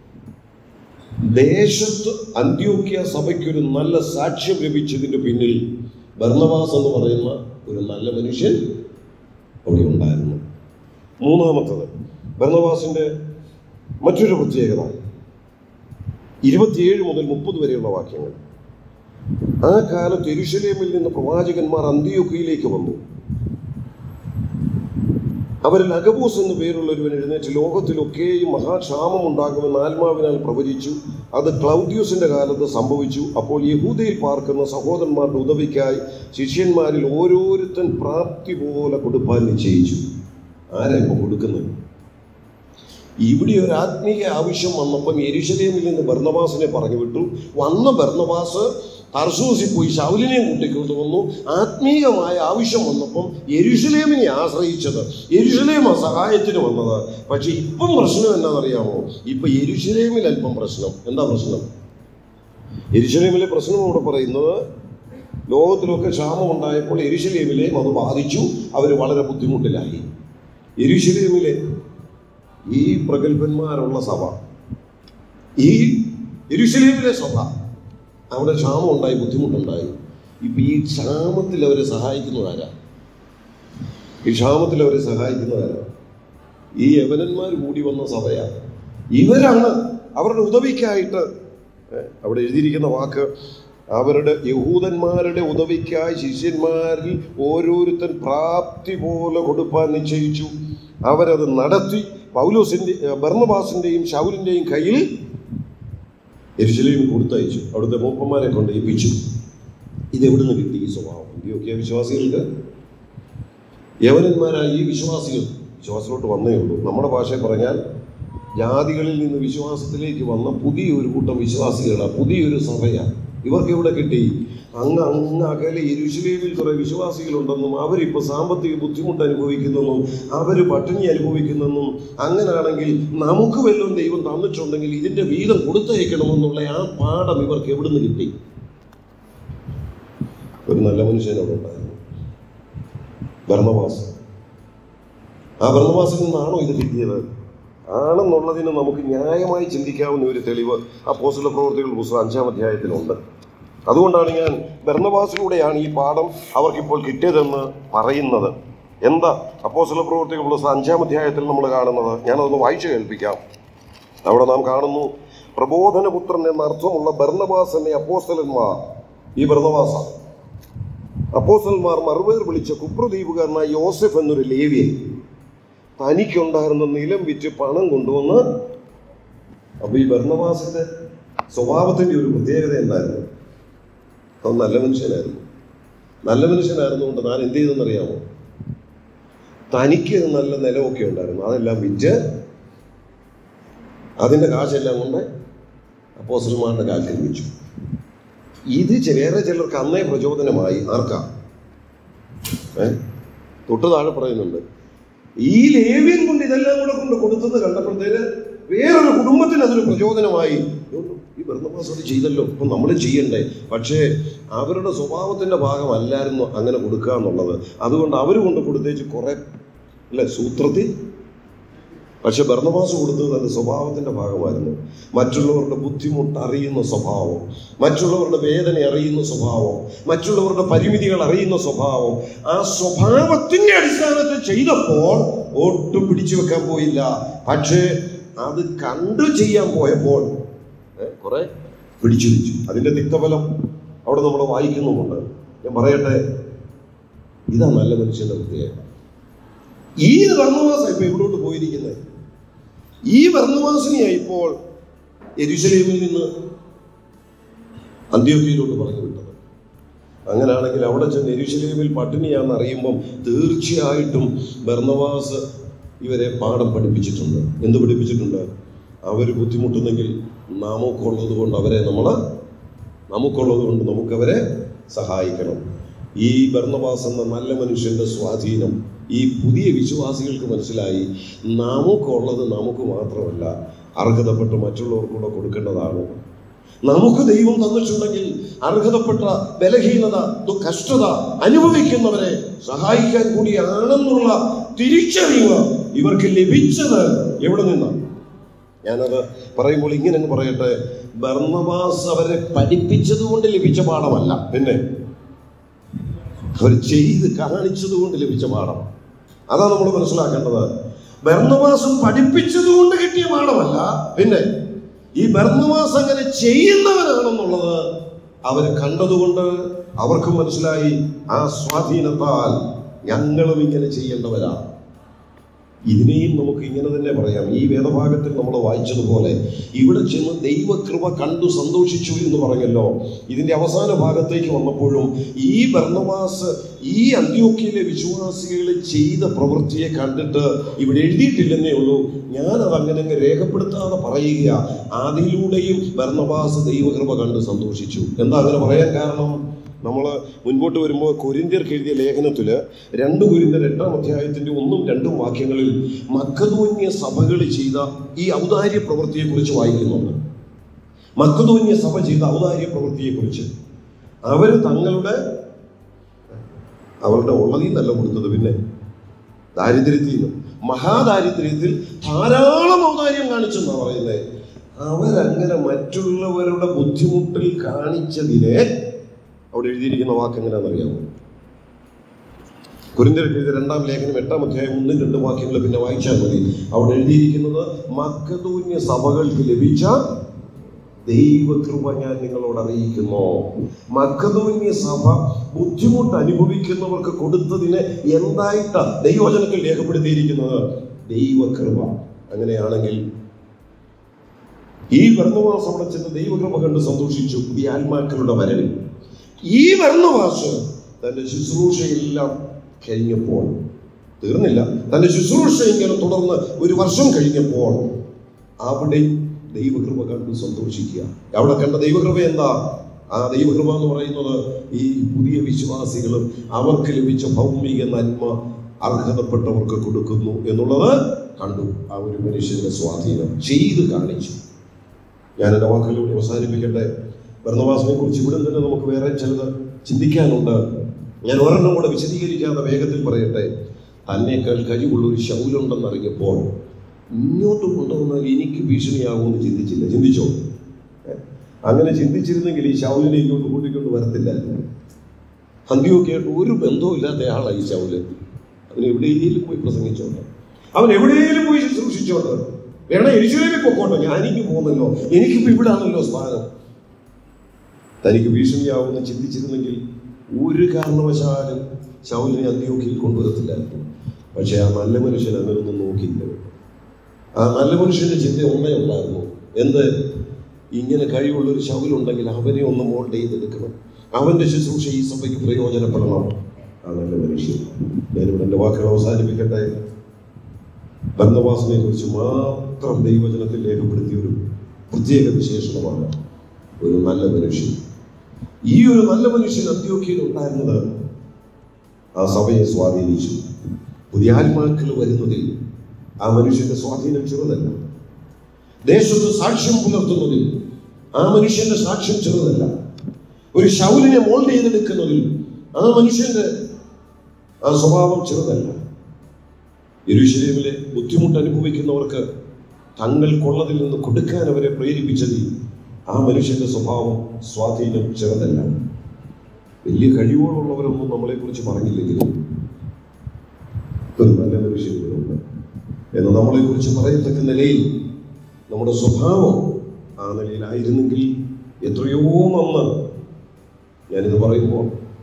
ദേശത്ത് അന്ത്യോക്യ സഭയ്ക്കൊരു നല്ല സാക്ഷ്യം ലഭിച്ചതിന്റെ പിന്നിൽ ഭർണവാസ് എന്ന് പറയുന്ന ഒരു നല്ല മനുഷ്യൻ അവിടെ ഉണ്ടായിരുന്നു മൂന്നാമത്തത് ഭർണവാസിന്റെ മറ്റൊരു പ്രത്യേകത ഇരുപത്തിയേഴ് മുതൽ മുപ്പത് വരെയുള്ള വാക്യങ്ങൾ ആ കാലത്ത് എരുശലേമിൽ നിന്ന് പ്രവാചകന്മാർ അന്ത്യോക്കയിലേക്ക് വന്നു അവരിൽ അഗബൂസ് എന്നു പേരുള്ള ഒരുവൻ എഴുന്നേറ്റ് ലോകത്തിലൊക്കെയും മഹാക്ഷാമം ഉണ്ടാകുമെന്ന് ആത്മാവിനാൽ പ്രവചിച്ചു അത് ക്ലൗദ്യൂസിന്റെ കാലത്ത് സംഭവിച്ചു അപ്പോൾ യഹൂദയിൽ പാർക്കുന്ന സഹോദരന്മാരുടെ ഉദവിക്കായി ശിഷ്യന്മാരിൽ ഓരോരുത്തൻ പ്രാപ്തി പോലെ കൊടുപ്പാൻ നിശ്ചയിച്ചു ആരാ ഇപ്പൊ കൊടുക്കുന്നത് ഇവിടെ ഒരു ആത്മീയ ആവശ്യം വന്നപ്പം എരിശലേമിൽ നിന്ന് ബർണബാസിനെ പറഞ്ഞു വിട്ടു വന്ന ബർണബാസ് തർസൂസിൽ പോയി ശൗലിനെയും കൂട്ടിക്കൊണ്ട് വന്നു ആത്മീയമായ ആവശ്യം വന്നപ്പം എരുഷലേമിനെ ആശ്രയിച്ചത് എരുഷലേം സഹായത്തിന് വന്നത് പക്ഷെ ഇപ്പം പ്രശ്നം എന്താണെന്നറിയാമോ ഇപ്പൊ എരുഷലേമിൽ അല്പം പ്രശ്നം എന്താ പ്രശ്നം എരുഷലേമിലെ പ്രശ്നം ഇവിടെ പറയുന്നത് ലോകത്തിലൊക്കെ ക്ഷാമം ഉണ്ടായപ്പോൾ എരുഷലേമിലെയും അത് ബാധിച്ചു അവർ വളരെ ബുദ്ധിമുട്ടിലായി എരുഷലേമിലെ ഈ പ്രഗത്ഭന്മാരുള്ള സഭ ഈ എരുഷലേമിലെ സഭ അവിടെ ക്ഷാമം ഉണ്ടായി ബുദ്ധിമുട്ടുണ്ടായി ഇപ്പൊ ഈ ക്ഷാമത്തിൽ അവരെ സഹായിക്കുന്നതാരാ ഈ ക്ഷാമത്തിൽ അവരെ സഹായിക്കുന്നതാരാ ഈ യവനന്മാർ കൂടി വന്ന സഭയാ ഇവരാണ് അവരുടെ ഉദവിക്കായിട്ട് ഏ, അവിടെ എഴുതിയിരിക്കുന്ന വാക്ക് അവരുടെ യഹൂദന്മാരുടെ ഉദവിക്കായി ശിഷ്യന്മാരിൽ ഓരോരുത്തൻ പ്രാപ്തി പോലെ കൊടുപ്പാൻ നിശ്ചയിച്ചു അവരത് നടത്തി പൗലോസിന്റെ ബർണബാസിന്റെയും ശൗലിന്റെയും കയ്യിൽ എരിശിലയും കൊടുത്തയച്ചു അവിടുത്തെ മൂപ്പന്മാരെ കൊണ്ട് ഏൽപ്പിച്ചു ഇത് എവിടുന്ന് കിട്ടി ഈ സ്വഭാവം ഇന്ത്യയൊക്കെ വിശ്വാസികൾക്ക് യവനന്മാരായ ഈ വിശ്വാസികൾ വിശ്വാസത്തിലോട്ട് വന്നേ ഉള്ളൂ നമ്മുടെ ഭാഷയിൽ പറഞ്ഞാൽ ജാതികളിൽ നിന്ന് വിശ്വാസത്തിലേക്ക് വന്ന പുതിയൊരു കൂട്ടം വിശ്വാസികളാണ് പുതിയൊരു സഭയാണ് ഇവർക്ക് എവിടെ കിട്ടി അങ്ങ് അങ്ങ് അകലെ യെരുശലേമിൽ കുറെ വിശ്വാസികളുണ്ടെന്നും അവരിപ്പോൾ സാമ്പത്തിക ബുദ്ധിമുട്ട് അനുഭവിക്കുന്നെന്നും അവർ പട്ടിണി അനുഭവിക്കുന്നെന്നും അങ്ങനാണെങ്കിൽ നമുക്ക് വല്ലതും ദൈവം തന്നിട്ടുണ്ടെങ്കിൽ ഇതിന്റെ വീതം കൊടുത്തയക്കണമെന്നുള്ള ആ പാഠം ഇവർക്ക് എവിടുന്ന് കിട്ടി ഒരു നല്ല മനുഷ്യൻ അവിടെ ഉണ്ടായിരുന്നു ഭരണവാസം ആ ഭരണവാസിൽ നിന്നാണോ ഇത് കിട്ടിയത് ആണെന്നുള്ളതിന് നമുക്ക് ന്യായമായി ചിന്തിക്കാവുന്ന ഒരു തെളിവ് അപ്പോസ്തല പ്രവർത്തികൾ പുസ്തകം അഞ്ചാം അധ്യായത്തിലുണ്ട് അതുകൊണ്ടാണ് ഞാൻ ഭരണവാസിലൂടെയാണ് ഈ പാഠം അവർക്കിപ്പോൾ കിട്ടിയതെന്ന് പറയുന്നത് എന്താ അപ്പോസ്തല പ്രവർത്തികൾ പുസ്തകം അഞ്ചാം അധ്യായത്തിൽ നമ്മൾ കാണുന്നത് ഞാനതൊന്ന് വായിച്ചു കേൾപ്പിക്കാം അവിടെ നാം കാണുന്നു പ്രബോധനപുത്രൻ എന്ന അർത്ഥമുള്ള ഭരണവാസ് എന്ന അപ്പോസ്തലന്മാർ ഈ ഭരണവാസ അപ്പോസ്തലന്മാർ മറുപേർ വിളിച്ച കുപ്രദ്വീപുകാരനായ യോസഫ് എന്നൊരു ലേവിയൻ തനിക്കുണ്ടായിരുന്ന നിലം വിറ്റ് പണം കൊണ്ടുവന്ന് അപ്പൊ ഈ ഭരണവാസന്റെ സ്വഭാവത്തിന്റെ ഒരു പ്രത്യേകത എന്തായിരുന്നു അവൻ നല്ല മനുഷ്യനായിരുന്നു നല്ല മനുഷ്യനായിരുന്നുകൊണ്ട് താൻ എന്ത് ചെയ്തെന്നറിയാമോ തനിക്ക് നല്ല നിലമൊക്കെ ഉണ്ടായിരുന്നു അതെല്ലാം വിറ്റ് അതിന്റെ കാശെല്ലാം കൊണ്ട് അപ്പോസൽമാരുടെ കാലിൽ വെച്ചു ഇത് ചെ- വേറെ ചിലർക്ക് അന്നേ പ്രചോദനമായി ആർക്കാ ഏ തൊട്ട് താഴെ പറയുന്നുണ്ട് ഈ ലേവ്യൻ കൊണ്ട് ഇതെല്ലാം കൂടെ കൊണ്ട് കൊടുത്തത് കണ്ടപ്പോഴത്തേന് വേറൊരു കുടുംബത്തിന് അതൊരു പ്രചോദനമായി ഇതുകൊണ്ട് ഈ ഭരണമാസം അത് ചെയ്തല്ലോ ഇപ്പൊ നമ്മൾ ചെയ്യണ്ടേ പക്ഷേ അവരുടെ സ്വഭാവത്തിന്റെ ഭാഗമല്ലായിരുന്നു അങ്ങനെ കൊടുക്കുക എന്നുള്ളത് അതുകൊണ്ട് അവർ കൊണ്ട് കൊടുത്തേച്ച് കുറെ അല്ലെ സൂത്രത്തിൽ പക്ഷെ ഭരണമാസം കൊടുത്തത് തന്റെ സ്വഭാവത്തിന്റെ ഭാഗമായിരുന്നു മറ്റുള്ളവരുടെ ബുദ്ധിമുട്ട് അറിയുന്ന സ്വഭാവം മറ്റുള്ളവരുടെ വേദന അറിയുന്ന സ്വഭാവം മറ്റുള്ളവരുടെ പരിമിതികൾ അറിയുന്ന സ്വഭാവം ആ സ്വഭാവത്തിന്റെ അടിസ്ഥാനത്തിൽ ചെയ്തപ്പോൾ ഒട്ടും പിടിച്ചു വെക്കാൻ പോയില്ല പക്ഷേ അത് കണ്ടു ചെയ്യാൻ പോയപ്പോൾ ഏ, കുറെ പിടിച്ചു വെച്ചു അതിന്റെ തിക്തഫലം അവിടെ നമ്മൾ വായിക്കുന്നുമുണ്ട് ഞാൻ പറയട്ടെ ഇതാ നല്ല മനുഷ്യന്റെ പ്രത്യേകത ഈ ഭരണവാസം ഇപ്പൊ എവിടോട്ട് പോയിരിക്കുന്നത് ഈ ഭരണവാസിനിയായി ഇപ്പോൾ എരുശലേമിൽ നിന്ന് അന്ത്യോക്കിയിലോട്ട് പറഞ്ഞു വിട്ടത് അങ്ങനെയാണെങ്കിൽ അവിടെ ചെന്ന് എരുശലേമിൽ പട്ടിണിയാണെന്ന് അറിയുമ്പം തീർച്ചയായിട്ടും ഭരണവാസ് ഇവരെ പാഠം പഠിപ്പിച്ചിട്ടുണ്ട് എന്ത് പഠിപ്പിച്ചിട്ടുണ്ട് അവർ ബുദ്ധിമുട്ടുന്നെങ്കിൽ നമുക്കുള്ളത് കൊണ്ട് അവരെ നമ്മൾ നമുക്കുള്ളത് കൊണ്ട് നമുക്കവരെ സഹായിക്കണം ഈ ഭരണവാസ് എന്ന നല്ല മനുഷ്യന്റെ സ്വാധീനം ഈ പുതിയ വിശ്വാസികൾക്ക് മനസ്സിലായി നമുക്കുള്ളത് നമുക്ക് മാത്രമല്ല അർഹതപ്പെട്ട് മറ്റുള്ളവർക്കൂടെ കൊടുക്കേണ്ടതാണ് നമുക്ക് ദൈവം തന്നിട്ടുണ്ടെങ്കിൽ അർഹതപ്പെട്ട ബലഹീനത ദു- കഷ്ടത അനുഭവിക്കുന്നവരെ സഹായിക്കാൻ കൂടിയാണെന്നുള്ള തിരിച്ചറിവ് ഇവർക്ക് ലഭിച്ചത് എവിടെ നിന്നാണ് ഞാനത് പറയുമ്പോൾ ഇങ്ങനെ അങ്ങ് പറയട്ടെ ബർണബാസ് അവരെ പഠിപ്പിച്ചത് കൊണ്ട് ലഭിച്ച പാഠമല്ല പിന്നെ അവർ ചെയ്ത് കാണിച്ചത് കൊണ്ട് ലഭിച്ച പാഠം അതാ നമ്മൾ മനസ്സിലാക്കേണ്ടത് ബർണവാസം പഠിപ്പിച്ചത് കൊണ്ട് കിട്ടിയ പാഠമല്ല പിന്നെ ഈ ബർണവാസ് അങ്ങനെ ചെയ്യുന്നവനാണെന്നുള്ളത് അവർ കണ്ടതുകൊണ്ട് അവർക്ക് മനസ്സിലായി ആ സ്വാധീനത്താൽ ഞങ്ങളും ഇങ്ങനെ ചെയ്യേണ്ടവരാണ് ഇതിനെയും നമുക്ക് ഇങ്ങനെ തന്നെ പറയാം ഈ വേദഭാഗത്തിൽ നമ്മൾ വായിച്ചതുപോലെ ഇവിടെ ചെന്ന് ദൈവകൃപ കണ്ടു സന്തോഷിച്ചു എന്ന് പറഞ്ഞല്ലോ ഇതിന്റെ അവസാന ഭാഗത്തേക്ക് വന്നപ്പോഴും ഈ ഭരണവാസ് ഈ അന്ത്യോക്കിയിലെ വിശ്വാസികൾ ചെയ്ത പ്രവൃത്തിയെ കണ്ടിട്ട് ഇവിടെ എഴുതിയിട്ടില്ലെന്നേ ഉള്ളൂ ഞാനത് അങ്ങനെ അങ്ങ് രേഖപ്പെടുത്താതെ പറയുക അതിലൂടെയും ഭരണവാസ് ദൈവകൃപ കണ്ട് സന്തോഷിച്ചു എന്താ അങ്ങനെ പറയാൻ കാരണം നമ്മൾ മുൻപോട്ട് വരുമ്പോൾ കുരിന്തിയർക്ക് എഴുതിയ ലേഖനത്തിൽ രണ്ട് കുരിന്തിയർ എട്ടാം അധ്യായത്തിന്റെ ഒന്നും രണ്ടും വാക്യങ്ങളിൽ മക്കതോന്യ സഭകൾ ചെയ്ത ഈ ഔദാര്യ പ്രവൃത്തിയെക്കുറിച്ച് വായിക്കുന്നുണ്ട് മക്കതോന്യ സഭ ചെയ്ത ഔദാര്യ പ്രവൃത്തിയെക്കുറിച്ച് അവർ തങ്ങളുടെ അവരുടെ ഉള്ളതിൽ നല്ല കൊടുത്തത് പിന്നെ ദാരിദ്ര്യത്തിൽ നിന്ന് മഹാദാരിദ്ര്യത്തിൽ ധാരാളം ഔദാര്യം കാണിച്ചെന്നാണ് പറയുന്നത് അവരങ്ങനെ മറ്റുള്ളവരുടെ ബുദ്ധിമുട്ടിൽ കാണിച്ചതിനെ അവിടെ എഴുതിയിരിക്കുന്ന വാക്ക് എങ്ങനെയാണെന്നറിയാമോ കുരിന്തിയർക്ക് എഴുതിയ രണ്ടാം ലേഖനം എട്ടാം അധ്യായം ഒന്നും രണ്ടും വാക്യങ്ങൾ പിന്നെ വായിച്ചാൽ മതി അവിടെ എഴുതിയിരിക്കുന്നത് മക്കതൂന്യ സഭകൾക്ക് ലഭിച്ച ദൈവകൃപ ഞാൻ നിങ്ങളോട് അറിയിക്കുന്നു മക്കതൂന്യ സഭ ബുദ്ധിമുട്ട് അനുഭവിക്കുന്നവർക്ക് കൊടുത്തതിന് എന്തായിട്ടാ ദൈവവചനത്തിൽ രേഖപ്പെടുത്തിയിരിക്കുന്നത് ദൈവകൃപ അങ്ങനെയാണെങ്കിൽ ഈ ഭരണവാസം അവിടെ ചെന്ന് ദൈവകൃപ കണ്ട് സന്തോഷിച്ചു ഈ ആത്മാക്കളുടെ വരവിൽ ഈ ഭരണവാസ് തന്റെ ശുശ്രൂഷയെല്ലാം കഴിഞ്ഞപ്പോൾ തീർന്നില്ല തന്റെ ശുശ്രൂഷ ഇങ്ങനെ തുടർന്ന് ഒരു വർഷം കഴിഞ്ഞപ്പോൾ അവിടെ ദൈവകൃപ കണ്ട് സന്തോഷിക്കുക അവിടെ കണ്ട ദൈവകൃപ എന്താ ആ ദൈവകൃപ എന്ന് പറയുന്നത് ഈ പുതിയ വിശ്വാസികളും അവർക്ക് ലഭിച്ച ഭൗമിക നന്മ അർഹതപ്പെട്ടവർക്ക് കൊടുക്കുന്നു എന്നുള്ളത് കണ്ടു ആ ഒരു മനുഷ്യന്റെ സ്വാധീനം ചെയ്ത് കാണിച്ചു ഞാൻ എൻ്റെ വാക്കുകളിലൂടെ അവസാനിപ്പിക്കട്ടെ ഭരണവാസനെ കുറിച്ച് ഇവിടെ തന്നെ നമുക്ക് വേറെ ചിലത് ചിന്തിക്കാനുണ്ട് ഞാൻ ഒരെണ്ണം കൂടെ വിശദീകരിക്കാതെ വേഗത്തിൽ പറയട്ടെ തന്നേക്കാൾ കഴിവുള്ള ഒരു ശൗലുണ്ടെന്ന് അറിഞ്ഞപ്പോൾ ഇങ്ങോട്ട് കൊണ്ടുവന്നാൽ എനിക്ക് ഭീഷണിയാകുമെന്ന് ചിന്തിച്ചില്ല ചിന്തിച്ചോ ഏ? അങ്ങനെ ചിന്തിച്ചിരുന്നെങ്കിൽ ഈ ശൗലിനെ ഇങ്ങോട്ട് കൂട്ടിക്കൊണ്ട് വരത്തില്ല അന്ത്യോക്കെയായിട്ട് ഒരു ബന്ധവും ഇല്ലാത്ത ആളാണ് ഈ ശൗല് അവൻ എവിടെയെങ്കിലും പോയി പ്രസംഗിച്ചോണ്ട് അവൻ എവിടെയെങ്കിലും പോയി ശുശ്രൂഷിച്ചോണ്ട് വേണം എരിശുലേമിൽ പൊക്കോട്ടെ ഞാനിക്ക് പോകുന്നല്ലോ എനിക്കിപ്പോ ഇവിടെ ആണല്ലോ സ്ഥാനം തനിക്ക് ഭീഷണിയാവുമെന്ന് ചിന്തിച്ചിരുന്നെങ്കിൽ ഒരു കാരണവശാലും ശൗലിനെ അന്ത്യോക്കിയിൽ കൊണ്ടുവരത്തില്ലായിരുന്നു പക്ഷെ ആ നല്ല മനുഷ്യൻ അങ്ങനെയൊന്നും നോക്കിയില്ല ആ നല്ല മനുഷ്യന്റെ ചിന്ത ഒന്നേ ഉണ്ടായിരുന്നു എന്ത് ഇങ്ങനെ കഴിവുള്ള ഒരു ശൗലുണ്ടെങ്കിൽ അവനെ ഒന്ന് മോൾഡ് ചെയ്തെടുക്കണം അവന്റെ ശുശ്രൂഷ ഈ സഭയ്ക്ക് പ്രയോജനപ്പെടണം ആ നല്ല മനുഷ്യൻ ഞാനിവിടെ എൻ്റെ വാക്കുകൾ അവസാനിപ്പിക്കട്ടെ ബന്ധവാസനെ കുറിച്ച് മാത്രം ദൈവജനത്തിൽ രേഖപ്പെടുത്തിയ ഒരു പ്രത്യേക വിശേഷണമാണ് ഒരു നല്ല മനുഷ്യൻ ഈ ഒരു നല്ല മനുഷ്യൻ അന്ത്യോക്കിയിൽ ഉണ്ടായിരുന്നത് ആ സഭയെ സ്വാധീനിച്ചു പുതിയ ആത്മാക്കൾ വരുന്നതിൽ ആ മനുഷ്യന്റെ സ്വാധീനം ചെറുതല്ല ദേശത്ത് സാക്ഷ്യം പുലർത്തുന്നതിൽ ആ മനുഷ്യന്റെ സാക്ഷ്യം ചെറുതല്ല ഒരു ശൗലിനെ മോൾഡ് ചെയ്തെടുക്കുന്നതിൽ ആ മനുഷ്യന്റെ ആ സ്വഭാവം ചെറുതല്ല യെരൂശലേമിലെ ബുദ്ധിമുട്ട് അനുഭവിക്കുന്നവർക്ക് തങ്ങൾക്കുള്ളതിൽ നിന്ന് കൊടുക്കാൻ അവരെ പ്രേരിപ്പിച്ചതിൽ ആ മനുഷ്യന്റെ സ്വഭാവം സ്വാധീനം ചെറുതല്ല വലിയ കഴിവുകളുള്ളവരൊന്നും നമ്മളെ കുറിച്ച് പറഞ്ഞില്ലെങ്കിലും ഒരു നല്ല മനുഷ്യൻ ഇവരുണ്ട് എന്ന് നമ്മളെ കുറിച്ച് പറയത്തക്ക നിലയിൽ നമ്മുടെ സ്വഭാവം ആ നിലയിലായിരുന്നെങ്കിൽ എത്രയോ നന്ന് ഞാനിത് പറയുമ്പോൾ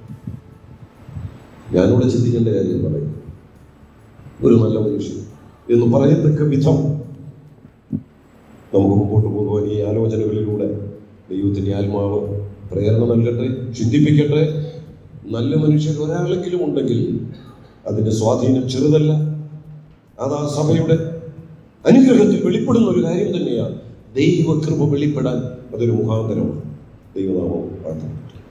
ഞാനിവിടെ ചിന്തിക്കേണ്ട കാര്യം പറയും ഒരു നല്ല മനുഷ്യൻ എന്ന് പറയത്തക്ക വിധം നമുക്ക് മുമ്പോട്ട് പോകുവാൻ ഈ ആലോചനകളിലൂടെ ദൈവത്തിൻ്റെ ആത്മാവ് പ്രേരണ നൽകട്ടെ ചിന്തിപ്പിക്കട്ടെ നല്ല മനുഷ്യർ ഒരാളെങ്കിലും ഉണ്ടെങ്കിൽ അതിൻ്റെ സ്വാധീനം ചെറുതല്ല അത് ആ സഭയുടെ അനുഗ്രഹത്തിൽ വെളിപ്പെടുന്ന ഒരു കാര്യം തന്നെയാണ് ദൈവകൃപ വെളിപ്പെടാൻ അതൊരു മുഖാന്തരമാണ് ദൈവനാമം പ്രാർത്ഥന